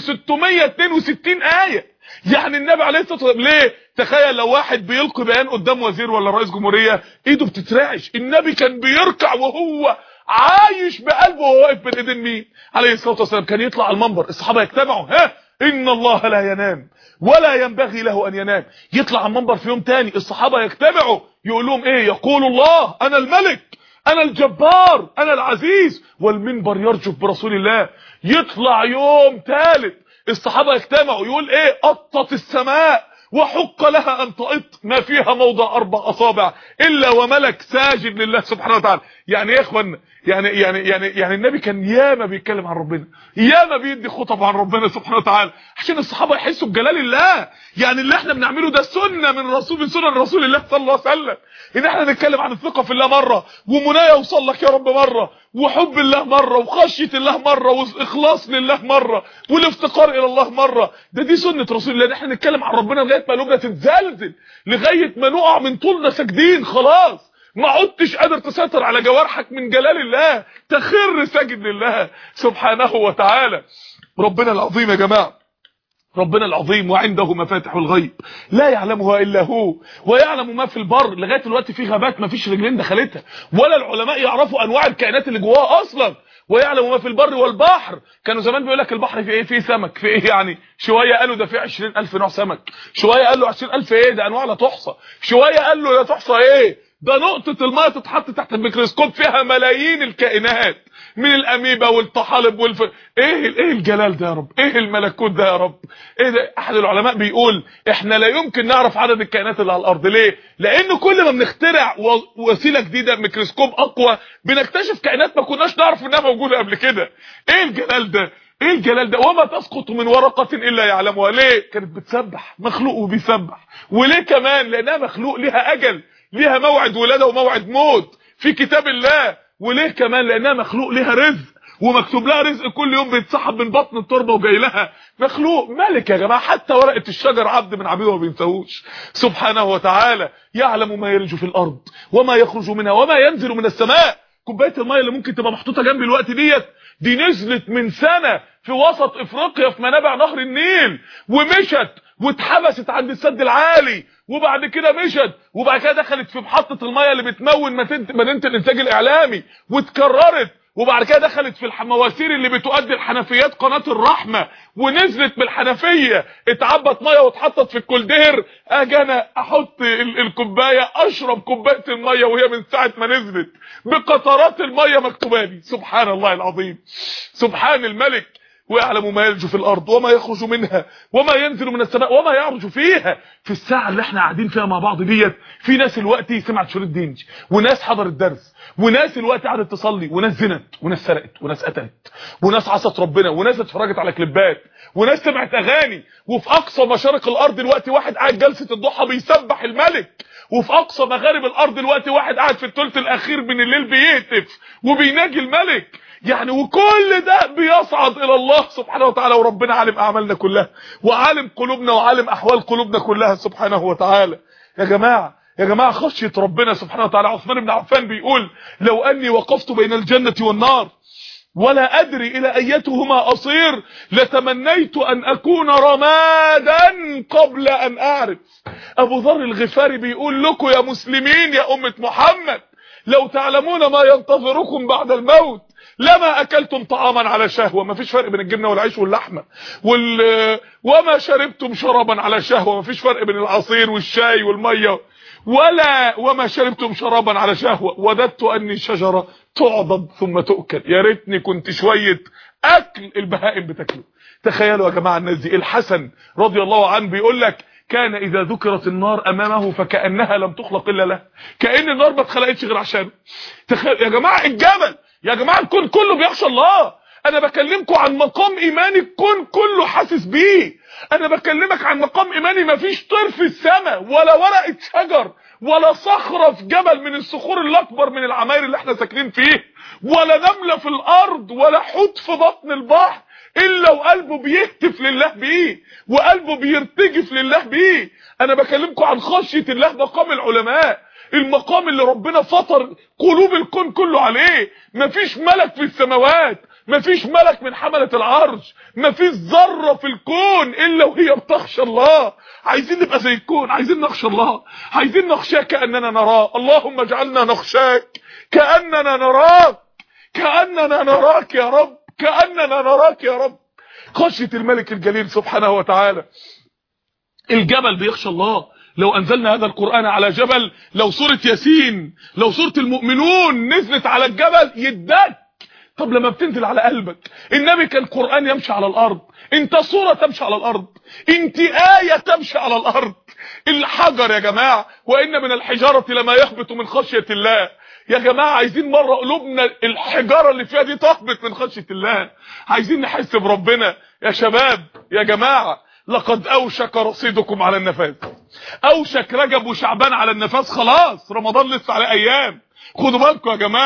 662 ايه يعني النبي عليه الصلاه والسلام ليه تخيل لو واحد بيلقي بيان قدام وزير ولا رئيس جمهوريه ايده بتترعش النبي كان بيركع وهو عايش بقلبه وهو واقف بين ايدين مين عليه الصلاه والسلام كان يطلع على المنبر الصحابه يجتمعوا ها ان الله لا ينام ولا ينبغي له ان ينام يطلع على المنبر في يوم تاني الصحابه يجتمعوا يقول لهم ايه يقول الله انا الملك انا الجبار انا العزيز والمنبر يرجف برسول الله يطلع يوم ثالث الصحابه يجتمعوا يقول ايه قطت السماء وحق لها ان تقط ما فيها موضع اربع اصابع الا وملك ساجد لله سبحانه وتعالى يعني ايه يا اخوانا يعني يعني يعني يعني النبي كان ياما بيتكلم عن ربنا ياما بيدي خطب عن ربنا سبحانه وتعالى عشان الصحابه يحسوا بجلال الله يعني اللي احنا بنعمله ده سنه من رسول من سنن رسول الله صلى الله عليه وسلم ان احنا نتكلم عن الثقه في الله مره ومنى يوصل لك يا رب مره وحب الله مرة وخشية الله مرة واخلاص لله مرة والافتقار الى الله مرة ده دي سنة رسول الله احنا نتكلم عن ربنا لغاية ما قلوبنا تتزلزل لغاية ما نقع من طولنا ساجدين خلاص ما عدتش قادر تسيطر على جوارحك من جلال الله تخر ساجد لله سبحانه وتعالى ربنا العظيم يا جماعه ربنا العظيم وعنده مفاتح الغيب لا يعلمها الا هو ويعلم ما في البر لغايه دلوقتي في غابات ما فيش رجلين دخلتها ولا العلماء يعرفوا انواع الكائنات اللي جواها اصلا ويعلم ما في البر والبحر كانوا زمان بيقول لك البحر فيه ايه فيه سمك فيه ايه يعني شويه قالوا ده فيه 20000 نوع سمك شويه قالوا 20000 ايه ده انواع لا تحصى شويه قالوا لا تحصى ايه ده نقطه الماء تتحط تحت الميكروسكوب فيها ملايين الكائنات من الاميبا والطحالب والف ايه ايه الجلال ده يا رب ايه الملكوت ده يا رب ايه ده احد العلماء بيقول احنا لا يمكن نعرف عدد الكائنات اللي على الارض ليه لان كل ما بنخترع وسيله جديده ميكروسكوب اقوى بنكتشف كائنات ما كناش نعرف انها موجوده قبل كده ايه الجلال ده ايه الجلال ده وما تسقط من ورقه الا يعلمها ليه كانت بتسبح مخلوق وبيسبح وليه كمان لانها مخلوق ليها اجل ليها موعد ولاده وموعد موت في كتاب الله وليه كمان لانها مخلوق ليها رزق ومكتوب لها رزق كل يوم بيتسحب من بطن التربه وجاي لها مخلوق ملك يا جماعه حتى ورقه الشجر عبد من عبيده ما بينساهوش سبحانه وتعالى يعلم ما يلج في الارض وما يخرج منها وما ينزل من السماء كوبايه الميه اللي ممكن تبقى محطوطه جنبي الوقت ديت دي نزلت من سنه في وسط افريقيا في منابع نهر النيل ومشت واتحبست عند السد العالي وبعد كده مشت وبعد كده دخلت في محطه الميه اللي بتمون مدينه الانتاج الاعلامي واتكررت وبعد كده دخلت في المواسير اللي بتؤدي الحنفيات قناه الرحمه ونزلت بالحنفيه اتعبت ميه واتحطت في الكولدير اجي انا احط الكوبايه اشرب كوبايه الميه وهي من ساعه ما نزلت بقطرات الميه مكتوبه لي سبحان الله العظيم سبحان الملك ويعلم ما يلج في الارض وما يخرج منها وما ينزل من السماء وما يعرج فيها في الساعه اللي احنا قاعدين فيها مع بعض ديت في ناس الوقت سمعت شريط دينج وناس حضرت درس وناس الوقت قعدت تصلي وناس زنت وناس سرقت وناس قتلت وناس عصت ربنا وناس اتفرجت على كليبات وناس سمعت اغاني وفي اقصى مشارق الارض الوقت واحد قاعد جلسه الضحى بيسبح الملك وفي اقصى مغارب الارض الوقت واحد قاعد في الثلث الاخير من الليل بيهتف وبيناجي الملك يعني وكل ده بيصعد الى الله سبحانه وتعالى وربنا عالم اعمالنا كلها وعالم قلوبنا وعالم احوال قلوبنا كلها سبحانه وتعالى يا جماعه يا جماعه خشيه ربنا سبحانه وتعالى عثمان بن عفان بيقول لو اني وقفت بين الجنه والنار ولا ادري الى ايتهما اصير لتمنيت ان اكون رمادا قبل ان اعرف ابو ذر الغفاري بيقول لكم يا مسلمين يا امه محمد لو تعلمون ما ينتظركم بعد الموت لما اكلتم طعاما على شهوه ما فيش فرق بين الجبنه والعيش واللحمه وال وما شربتم شرابا على شهوه ما فيش فرق بين العصير والشاي والميه ولا وما شربتم شرابا على شهوه وددت اني شجره تعضد ثم تؤكل يا ريتني كنت شويه اكل البهائم بتاكله تخيلوا يا جماعه الناس دي الحسن رضي الله عنه بيقول لك كان اذا ذكرت النار امامه فكانها لم تخلق الا له كان النار ما اتخلقتش غير عشانه تخيل يا جماعه الجبل يا جماعه الكون كله بيخشى الله انا بكلمكم عن مقام ايماني الكون كله حاسس بيه انا بكلمك عن مقام ايماني مفيش طير في السماء ولا ورقه شجر ولا صخره في جبل من الصخور الاكبر من العماير اللي احنا ساكنين فيه ولا نمله في الارض ولا حوت في بطن البحر الا وقلبه بيهتف لله بيه وقلبه بيرتجف لله بيه انا بكلمكم عن خشيه الله مقام العلماء المقام اللي ربنا فطر قلوب الكون كله عليه مفيش ملك في السماوات مفيش ملك من حملة العرش مفيش ذرة في الكون الا وهي بتخشى الله عايزين نبقى زي الكون عايزين نخشى الله عايزين نخشاه كأننا نراه اللهم اجعلنا نخشاك كأننا نراك كأننا نراك يا رب كأننا نراك يا رب خشية الملك الجليل سبحانه وتعالى الجبل بيخشى الله لو انزلنا هذا القرآن على جبل لو سورة ياسين لو سورة المؤمنون نزلت على الجبل يدك طب لما بتنزل على قلبك النبي كان قرآن يمشي على الارض انت صورة تمشي على الارض انت آية تمشي على الارض الحجر يا جماعة وان من الحجارة لما يهبط من خشية الله يا جماعة عايزين مرة قلوبنا الحجارة اللي فيها دي تهبط من خشية الله عايزين نحس بربنا يا شباب يا جماعة لقد اوشك رصيدكم على النفاذ اوشك رجب وشعبان على النفاذ خلاص رمضان لسه عليه ايام خدوا بالكم يا جماعه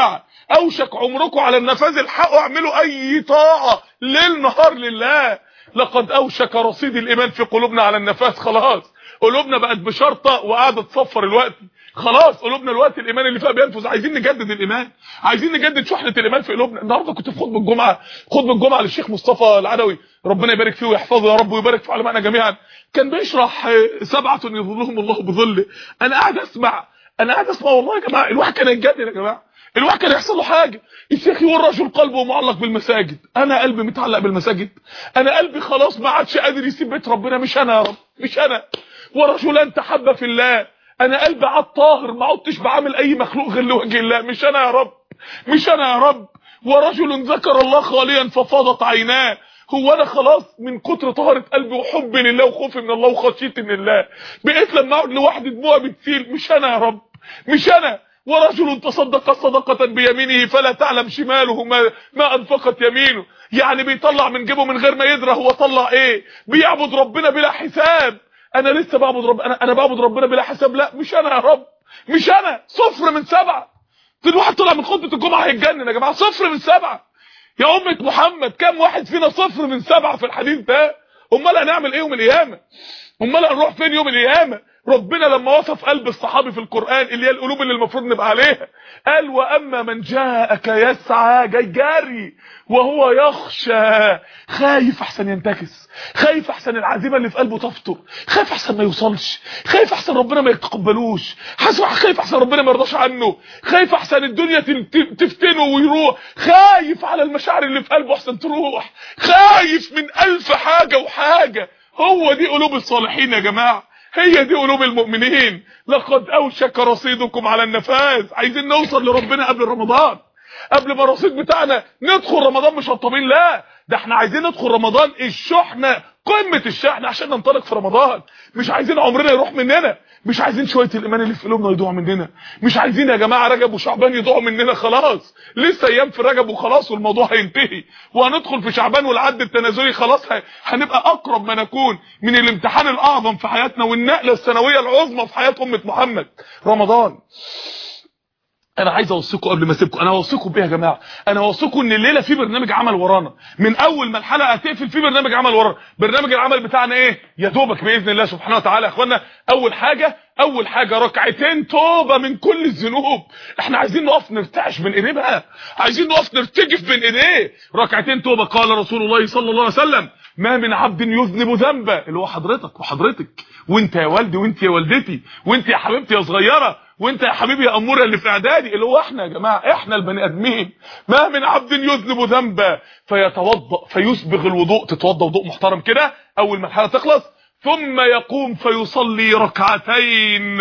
اوشك عمركم على النفاذ الحقوا اعملوا اي طاعه ليل نهار لله لقد اوشك رصيد الايمان في قلوبنا على النفاذ خلاص قلوبنا بقت بشرطه وقاعده تصفر الوقت خلاص قلوبنا الوقت الايمان اللي فيها بينفذ عايزين نجدد الايمان عايزين نجدد شحنه الايمان في قلوبنا النهارده كنت في خطبه الجمعه خطبه الجمعه للشيخ مصطفى العدوي ربنا يبارك فيه ويحفظه يا رب ويبارك في علمائنا جميعا كان بيشرح سبعه يظلهم الله بظله انا قاعد اسمع انا قاعد اسمع والله يا جماعه الواحد كان يتجنن يا جماعه الواحد كان يحصل له حاجه الشيخ يقول رجل قلبه معلق بالمساجد انا قلبي متعلق بالمساجد انا قلبي خلاص ما عادش قادر يسيب بيت ربنا مش انا يا رب مش انا ورجلان تحب في الله انا قلبي عاد طاهر ما عدتش بعمل اي مخلوق غير لوجه الله مش انا يا رب مش انا يا رب ورجل ذكر الله خاليا ففاضت عيناه هو انا خلاص من كتر طهاره قلبي وحبي لله وخوفي من الله وخشيتي من الله بقيت لما اقعد لوحدي دموعي بتسيل مش انا يا رب مش انا ورجل تصدق صدقه بيمينه فلا تعلم شماله ما, ما انفقت يمينه يعني بيطلع من جيبه من غير ما يدرى هو طلع ايه بيعبد ربنا بلا حساب انا لسه بعبد رب انا انا بعبد ربنا بلا حساب لا مش انا يا رب مش انا صفر من سبعه في الواحد طلع من خطبه الجمعه هيتجنن يا جماعه صفر من سبعه يا امه محمد كم واحد فينا صفر من سبعه في الحديث ده امال هنعمل ايه يوم القيامه امال هنروح فين يوم القيامه ربنا لما وصف قلب الصحابي في القرآن اللي هي القلوب اللي المفروض نبقى عليها قال واما من جاءك يسعى جاي جاري وهو يخشى خايف احسن ينتكس خايف احسن العزيمه اللي في قلبه تفطر خايف احسن ما يوصلش خايف احسن ربنا ما يتقبلوش خايف احسن ربنا ما يرضاش عنه خايف احسن الدنيا تفتنه ويروح خايف على المشاعر اللي في قلبه احسن تروح خايف من الف حاجه وحاجه هو دي قلوب الصالحين يا جماعه هي دي قلوب المؤمنين لقد اوشك رصيدكم على النفاذ عايزين نوصل لربنا قبل رمضان قبل ما الرصيد بتاعنا ندخل رمضان مش هطمين لا ده احنا عايزين ندخل رمضان الشحنه قمه الشحنه عشان ننطلق في رمضان مش عايزين عمرنا يروح مننا مش عايزين شويه الايمان اللي في قلوبنا يضيعوا مننا مش عايزين يا جماعه رجب وشعبان يضيعوا مننا خلاص لسه ايام في رجب وخلاص والموضوع هينتهي وهندخل في شعبان والعد التنازلي خلاص هنبقى اقرب ما نكون من الامتحان الاعظم في حياتنا والنقله السنويه العظمى في حياه امه محمد رمضان انا عايز اوصيكم قبل ما اسيبكم انا اوصيكم بيه يا جماعه انا اوصيكم ان الليله في برنامج عمل ورانا من اول ما الحلقه هتقفل في برنامج عمل ورانا برنامج العمل بتاعنا ايه يا دوبك باذن الله سبحانه وتعالى يا اخوانا اول حاجه اول حاجه ركعتين توبه من كل الذنوب احنا عايزين نقف نرتعش بين ايديه بقى عايزين نقف نرتجف بين ايديه ركعتين توبه قال رسول الله صلى الله عليه وسلم ما من عبد يذنب ذنبا اللي هو حضرتك وحضرتك وانت يا والدي وانت يا والدتي وانت يا حبيبتي يا صغيره وانت يا حبيبي يا اموره اللي في اعدادي اللي هو احنا يا جماعه احنا البني ادمين ما من عبد يذنب ذنبا فيتوضا فيسبغ الوضوء تتوضا وضوء محترم كده اول ما الحلقه تخلص ثم يقوم فيصلي ركعتين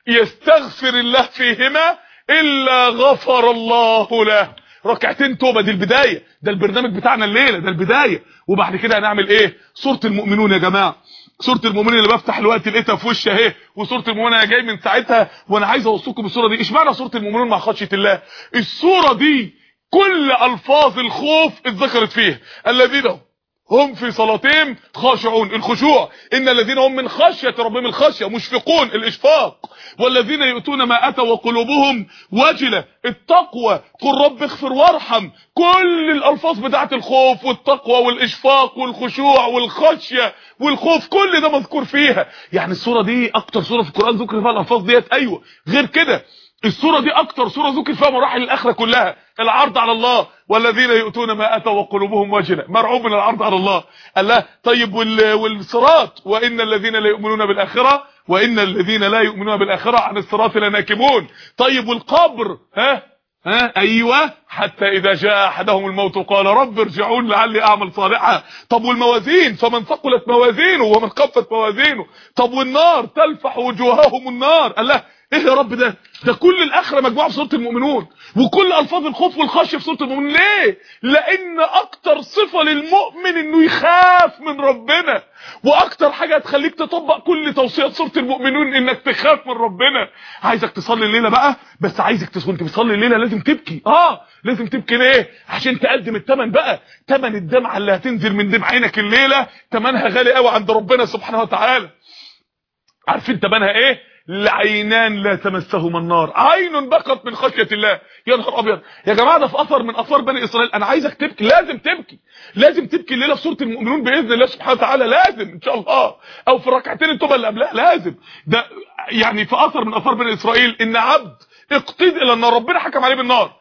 يستغفر الله فيهما الا غفر الله له ركعتين توبه دي البدايه ده البرنامج بتاعنا الليله ده البدايه وبعد كده هنعمل ايه سوره المؤمنون يا جماعه سوره المؤمنين اللي بفتح الوقت لقيتها في وشي اهي وسوره المؤمنين انا جاي من ساعتها وانا عايز اوصيكم بالسوره دي اشمعنى سوره المؤمنون مع خشيه الله السوره دي كل الفاظ الخوف اتذكرت فيها الذين هم في صلاتهم خاشعون الخشوع ان الذين هم من خشيه ربهم الخشيه مشفقون الاشفاق والذين يؤتون ما اتوا وقلوبهم وجله التقوى قل رب اغفر وارحم كل الالفاظ بتاعه الخوف والتقوى والاشفاق والخشوع والخشيه والخوف كل ده مذكور فيها يعني السوره دي اكتر سوره في القران ذكر فيها الالفاظ ديت ايوه غير كده السوره دي اكتر سوره ذكر فيها مراحل الاخره كلها العرض على الله والذين يؤتون ما اتوا وقلوبهم وجله مرعوب من العرض على الله قال لا طيب والصراط وان الذين لا يؤمنون بالاخره وان الذين لا يؤمنون بالاخره عن الصراط لناكبون طيب والقبر ها ها ايوه حتى اذا جاء احدهم الموت قال رب ارجعون لعلي اعمل صالحا طب والموازين فمن ثقلت موازينه ومن خفت موازينه طب والنار تلفح وجوههم النار قال لا ايه يا رب ده ده كل الاخره مجموعه في سوره المؤمنون وكل الفاظ الخوف والخشيه في سوره المؤمنون ليه لان اكتر صفه للمؤمن انه يخاف من ربنا واكتر حاجه هتخليك تطبق كل توصيات سوره المؤمنون انك تخاف من ربنا عايزك تصلي الليله بقى بس عايزك تصلي انت بتصلي الليله لازم تبكي اه لازم تبكي ليه عشان تقدم الثمن بقى ثمن الدمعه اللي هتنزل من دمع عينك الليله ثمنها غالي قوي عند ربنا سبحانه وتعالى عارفين ثمنها ايه العينان لا تمسهما النار عين بكت من خشيه الله يا نهار ابيض يا جماعه ده في اثر من اثار بني اسرائيل انا عايزك تبكي لازم تبكي لازم تبكي الليله في سوره المؤمنون باذن الله سبحانه وتعالى لازم ان شاء الله او في ركعتين التوبه اللي قبلها لازم ده يعني في اثر من اثار بني اسرائيل ان عبد اقتد الى النار ربنا حكم عليه بالنار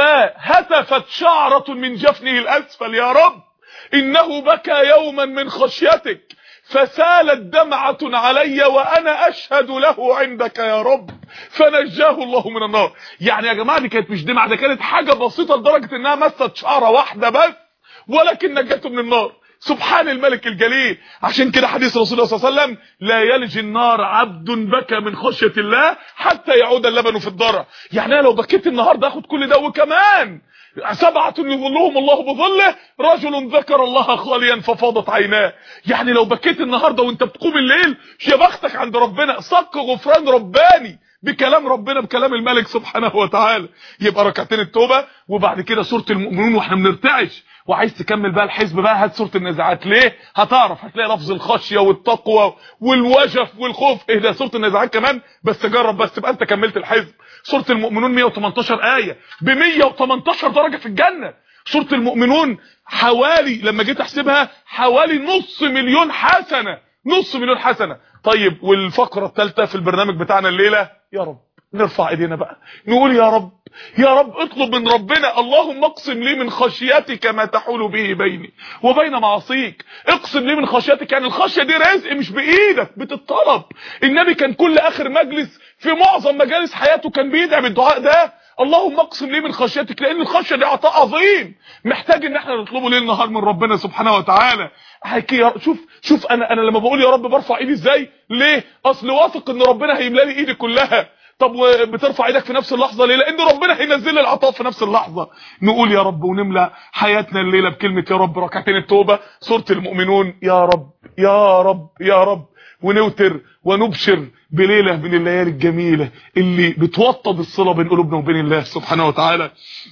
فهتفت شعره من جفنه الاسفل يا رب انه بكى يوما من خشيتك فسالت دمعة علي وانا اشهد له عندك يا رب فنجاه الله من النار يعني يا جماعة دي كانت مش دمعة ده كانت حاجة بسيطة لدرجة انها مست شعرة واحدة بس ولكن نجته من النار سبحان الملك الجليل عشان كده حديث رسول الله صلى الله عليه وسلم لا يلج النار عبد بكى من خشية الله حتى يعود اللبن في الضرع يعني انا لو بكيت النهارده اخد كل ده وكمان سبعة يظلهم الله بظله رجل ذكر الله خاليا ففاضت عيناه يعني لو بكيت النهارده وانت بتقوم الليل يا بختك عند ربنا صك غفران رباني بكلام ربنا بكلام الملك سبحانه وتعالى يبقى ركعتين التوبه وبعد كده سوره المؤمنون واحنا بنرتعش وعايز تكمل بقى الحزب بقى هات سوره النزاعات ليه هتعرف هتلاقي لفظ الخشيه والتقوى والوجف والخوف ايه ده سوره النزاعات كمان بس جرب بس تبقى انت كملت الحزب سوره المؤمنون 118 ايه ب 118 درجه في الجنه سوره المؤمنون حوالي لما جيت احسبها حوالي نص مليون حسنه نص مليون حسنه طيب والفقره الثالثه في البرنامج بتاعنا الليله يا رب نرفع ايدينا بقى نقول يا رب يا رب اطلب من ربنا اللهم اقسم لي من خشيتك ما تحول به بيني وبين معاصيك اقسم لي من خشيتك يعني الخشيه دي رزق مش بايدك بتطلب النبي كان كل اخر مجلس في معظم مجالس حياته كان بيدعي بالدعاء ده اللهم اقسم لي من خشيتك لان الخشيه دي عطاء عظيم محتاج ان احنا نطلبه ليل نهار من ربنا سبحانه وتعالى حكي شوف شوف انا انا لما بقول يا رب برفع ايدي ازاي ليه اصل واثق ان ربنا هيملى لي ايدي كلها طب وبترفع ايدك في نفس اللحظه ليه لان ربنا هينزل لي العطاء في نفس اللحظه نقول يا رب ونملى حياتنا الليله بكلمه يا رب ركعتين التوبه سوره المؤمنون يا رب يا رب يا رب ونوتر ونبشر بليله من الليالي الجميله اللي بتوطد الصله بين قلوبنا وبين الله سبحانه وتعالى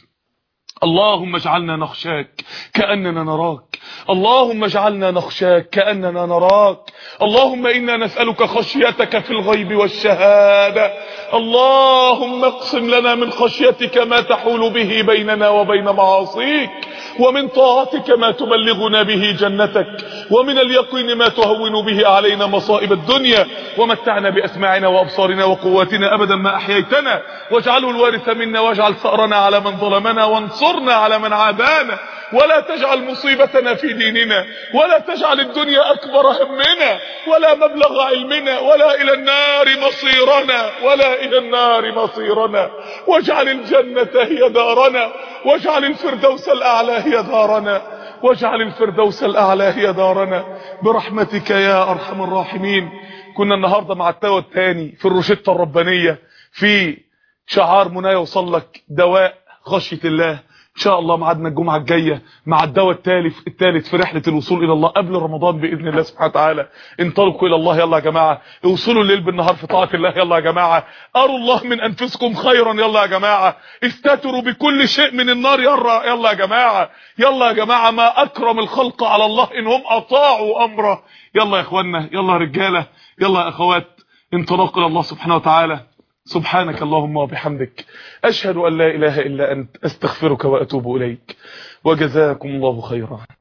اللهم اجعلنا نخشاك كأننا نراك اللهم اجعلنا نخشاك كأننا نراك اللهم إنا نسألك خشيتك في الغيب والشهادة اللهم اقسم لنا من خشيتك ما تحول به بيننا وبين معاصيك ومن طاعتك ما تبلغنا به جنتك ومن اليقين ما تهون به علينا مصائب الدنيا ومتعنا بأسماعنا وأبصارنا وقواتنا أبدا ما أحييتنا واجعله الوارث منا واجعل ثأرنا على من ظلمنا وانصرنا على من عادانا ولا تجعل مصيبتنا في ديننا ولا تجعل الدنيا أكبر همنا ولا مبلغ علمنا ولا إلى النار مصيرنا ولا إلى النار مصيرنا واجعل الجنة هي دارنا واجعل الفردوس الأعلى هي دارنا واجعل الفردوس الأعلى هي دارنا برحمتك يا أرحم الراحمين كنا النهاردة مع التوى الثاني في الروشتة الربانية في شعار منى يوصل لك دواء خشية الله ان شاء الله ميعادنا الجمعه الجايه مع الدواء الثالث الثالث في رحله الوصول الى الله قبل رمضان باذن الله سبحانه وتعالى انطلقوا الى الله يلا يا جماعه اوصلوا الليل بالنهار في طاعه الله يلا يا جماعه اروا الله من انفسكم خيرا يلا يا جماعه استتروا بكل شيء من النار يلا يلا يا جماعه يلا يا جماعه ما اكرم الخلق على الله ان هم اطاعوا امره يلا يا اخوانا يلا يا رجاله يلا يا اخوات انطلاق الى الله سبحانه وتعالى سبحانك اللهم وبحمدك أشهد أن لا إله إلا أنت أستغفرك وأتوب إليك وجزاكم الله خيرا